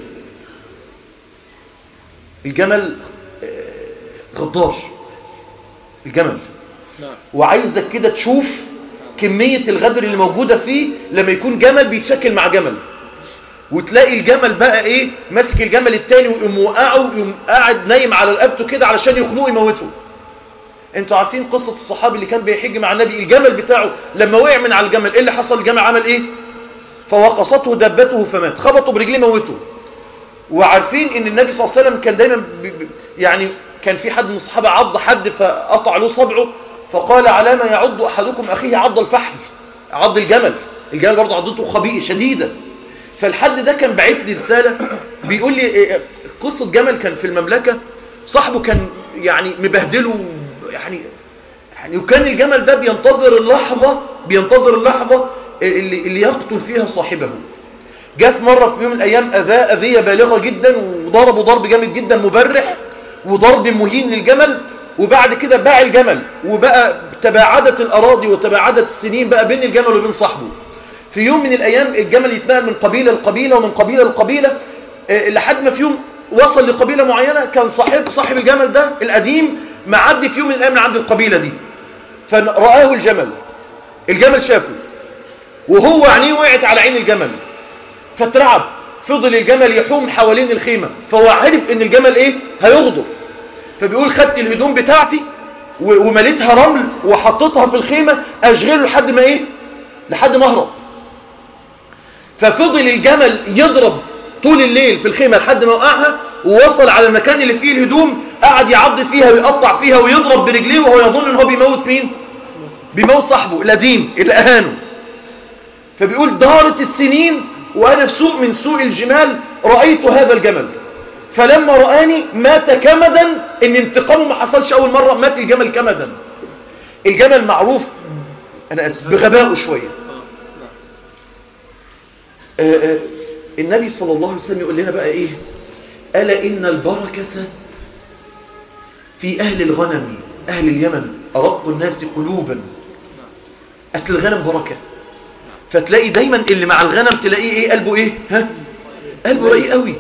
الجمل آه، غدار الجمل نعم وعايزك كده تشوف كمية الغدر اللي موجودة فيه لما يكون جمل بيتشكل مع جمل وتلاقي الجمل بقى ايه ماسك الجمل التاني ويقوم وقعه ويقوم قاعد نايم على رقبته كده علشان يخنقه يموته انتوا عارفين قصة الصحابي اللي كان بيحج مع النبي الجمل بتاعه لما وقع من على الجمل ايه اللي حصل الجمل عمل ايه فوقصته دبته فمات خبطه برجليه موته وعارفين ان النبي صلى الله عليه وسلم كان دايما بي بي يعني كان في حد من الصحابه عض حد فقطع له صبعه فقال على ما يعض احدكم اخيه عض الفحل عض الجمل الجمل برضه عضته خبيئه شديده فالحد ده كان باعت لي رساله بيقول لي إيه، قصه جمل كان في المملكه صاحبه كان يعني مبهدله يعني يعني وكان الجمل ده بينتظر اللحظه بينتظر اللحظه اللي, اللي يقتل فيها صاحبه جاء في مرة في يوم من الأيام أذى أذية بالغة جدا وضربوا ضرب جامد جدا مبرح وضرب مهين للجمل وبعد كده باع الجمل وبقى تباعدت الأراضي وتباعدت السنين بقى بين الجمل وبين صاحبه في يوم من الأيام الجمل يتنقل من قبيلة لقبيلة ومن قبيلة لقبيلة آه، لحد ما في يوم وصل لقبيلة معينة كان صاحب صاحب الجمل ده القديم معدي في يوم من الأيام من عند القبيلة دي فرآه الجمل الجمل شافه وهو عينيه وقعت على عين الجمل فاترعب فضل الجمل يحوم حوالين الخيمة فهو عرف ان الجمل ايه هيغدر فبيقول خدت الهدوم بتاعتي و- ومليتها رمل وحطيتها في الخيمة اشغله لحد ما ايه لحد ما اهرب ففضل الجمل يضرب طول الليل في الخيمة لحد ما وقعها ووصل على المكان اللي فيه الهدوم قعد يعض فيها ويقطع فيها ويضرب برجليه وهو يظن ان هو بيموت مين بيموت صاحبه القديم اللي اهانه فبيقول دارت السنين وانا في سوق من سوق الجمال رأيت هذا الجمل فلما رآني مات كمدا ان انتقامه ما حصلش اول مرة مات الجمل كمدا الجمل معروف انا اسف بغبائه شوية آه، آه، النبي صلى الله عليه وسلم يقول لنا بقى ايه ألا إن البركة في أهل الغنم أهل اليمن أرق الناس قلوبا أصل الغنم بركة فتلاقي دايما اللي مع الغنم تلاقيه ايه قلبه ايه ها قلبه رقيق قوي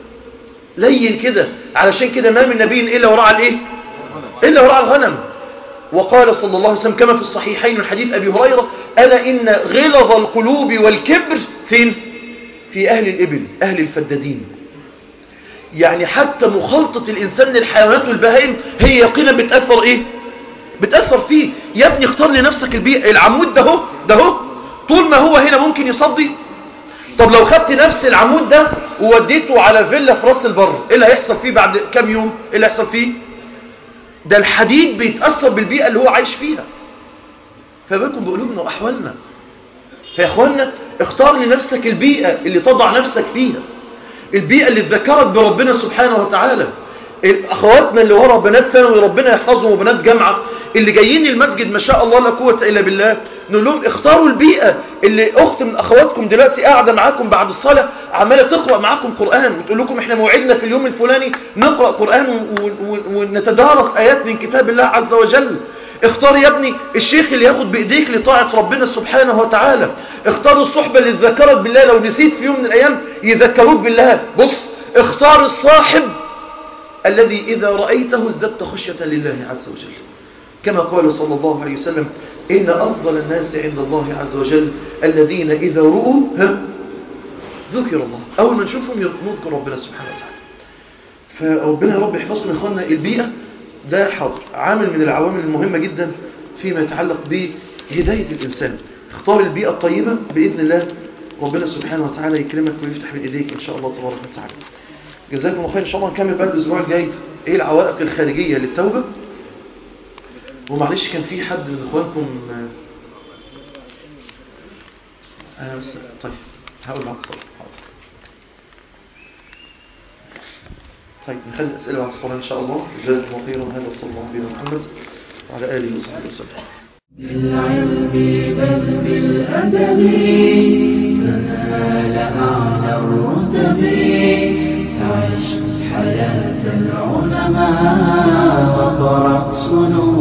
لين كده علشان كده ما من نبي إلا ورعى الايه إلا ورعى الغنم وقال صلى الله عليه وسلم كما في الصحيحين من حديث أبي هريرة ألا إن غلظ القلوب والكبر فين في أهل الإبل أهل الفدادين يعني حتى مخالطة الإنسان للحيوانات والبهائم هي يقينا بتأثر إيه بتأثر فيه يا ابني اختار لنفسك البيئة العمود ده هو ده هو طول ما هو هنا ممكن يصدي طب لو خدت نفس العمود ده ووديته على فيلا في راس البر ايه اللي هيحصل فيه بعد كام يوم ايه اللي هيحصل فيه ده الحديد بيتأثر بالبيئة اللي هو عايش فيها فبالكم بقلوبنا وأحوالنا فيا اخوانا اختار لنفسك البيئة اللي تضع نفسك فيها البيئة اللي تذكرك بربنا سبحانه وتعالى اخواتنا اللي ورا بنات ثانوي ربنا يحفظهم وبنات جامعة اللي جايين المسجد ما شاء الله لا قوة الا بالله نقول لهم اختاروا البيئة اللي اخت من اخواتكم دلوقتي قاعدة معاكم بعد الصلاة عمالة تقرأ معاكم قرآن وتقول لكم احنا موعدنا في اليوم الفلاني نقرأ قرآن و- و- ونتدارس ايات من كتاب الله عز وجل اختار يا ابني الشيخ اللي ياخد بايديك لطاعة ربنا سبحانه وتعالى اختار الصحبة اللي تذكرك بالله لو نسيت في يوم من الايام يذكروك بالله بص اختار الصاحب الذي إذا رأيته ازددت خشية لله عز وجل كما قال صلى الله عليه وسلم إن أفضل الناس عند الله عز وجل الذين إذا رؤوا ها ذكر الله أول ما نشوفهم نذكر ربنا سبحانه وتعالى فربنا يا رب يحفظكم يا إخواننا البيئة ده حاضر عامل من العوامل المهمة جدا فيما يتعلق بهداية الإنسان اختار البيئة الطيبة بإذن الله ربنا سبحانه وتعالى يكرمك ويفتح من إيديك إن شاء الله تبارك وتعالى جزاكم الله خير ان شاء الله نكمل بقى الاسبوع الجاي ايه العوائق الخارجيه للتوبه ومعلش كان في حد من اخوانكم انا بس طيب هقول بعد الصلاه حاضر طيب نخلي الاسئله بعد الصلاه ان شاء الله جزاكم الله خيرا هذا وصلى الله على محمد وعلى اله وصحبه وسلم بالعلم بل بالأدب تنال أعلى الرتب عش حياة العلماء وقرأ صنوع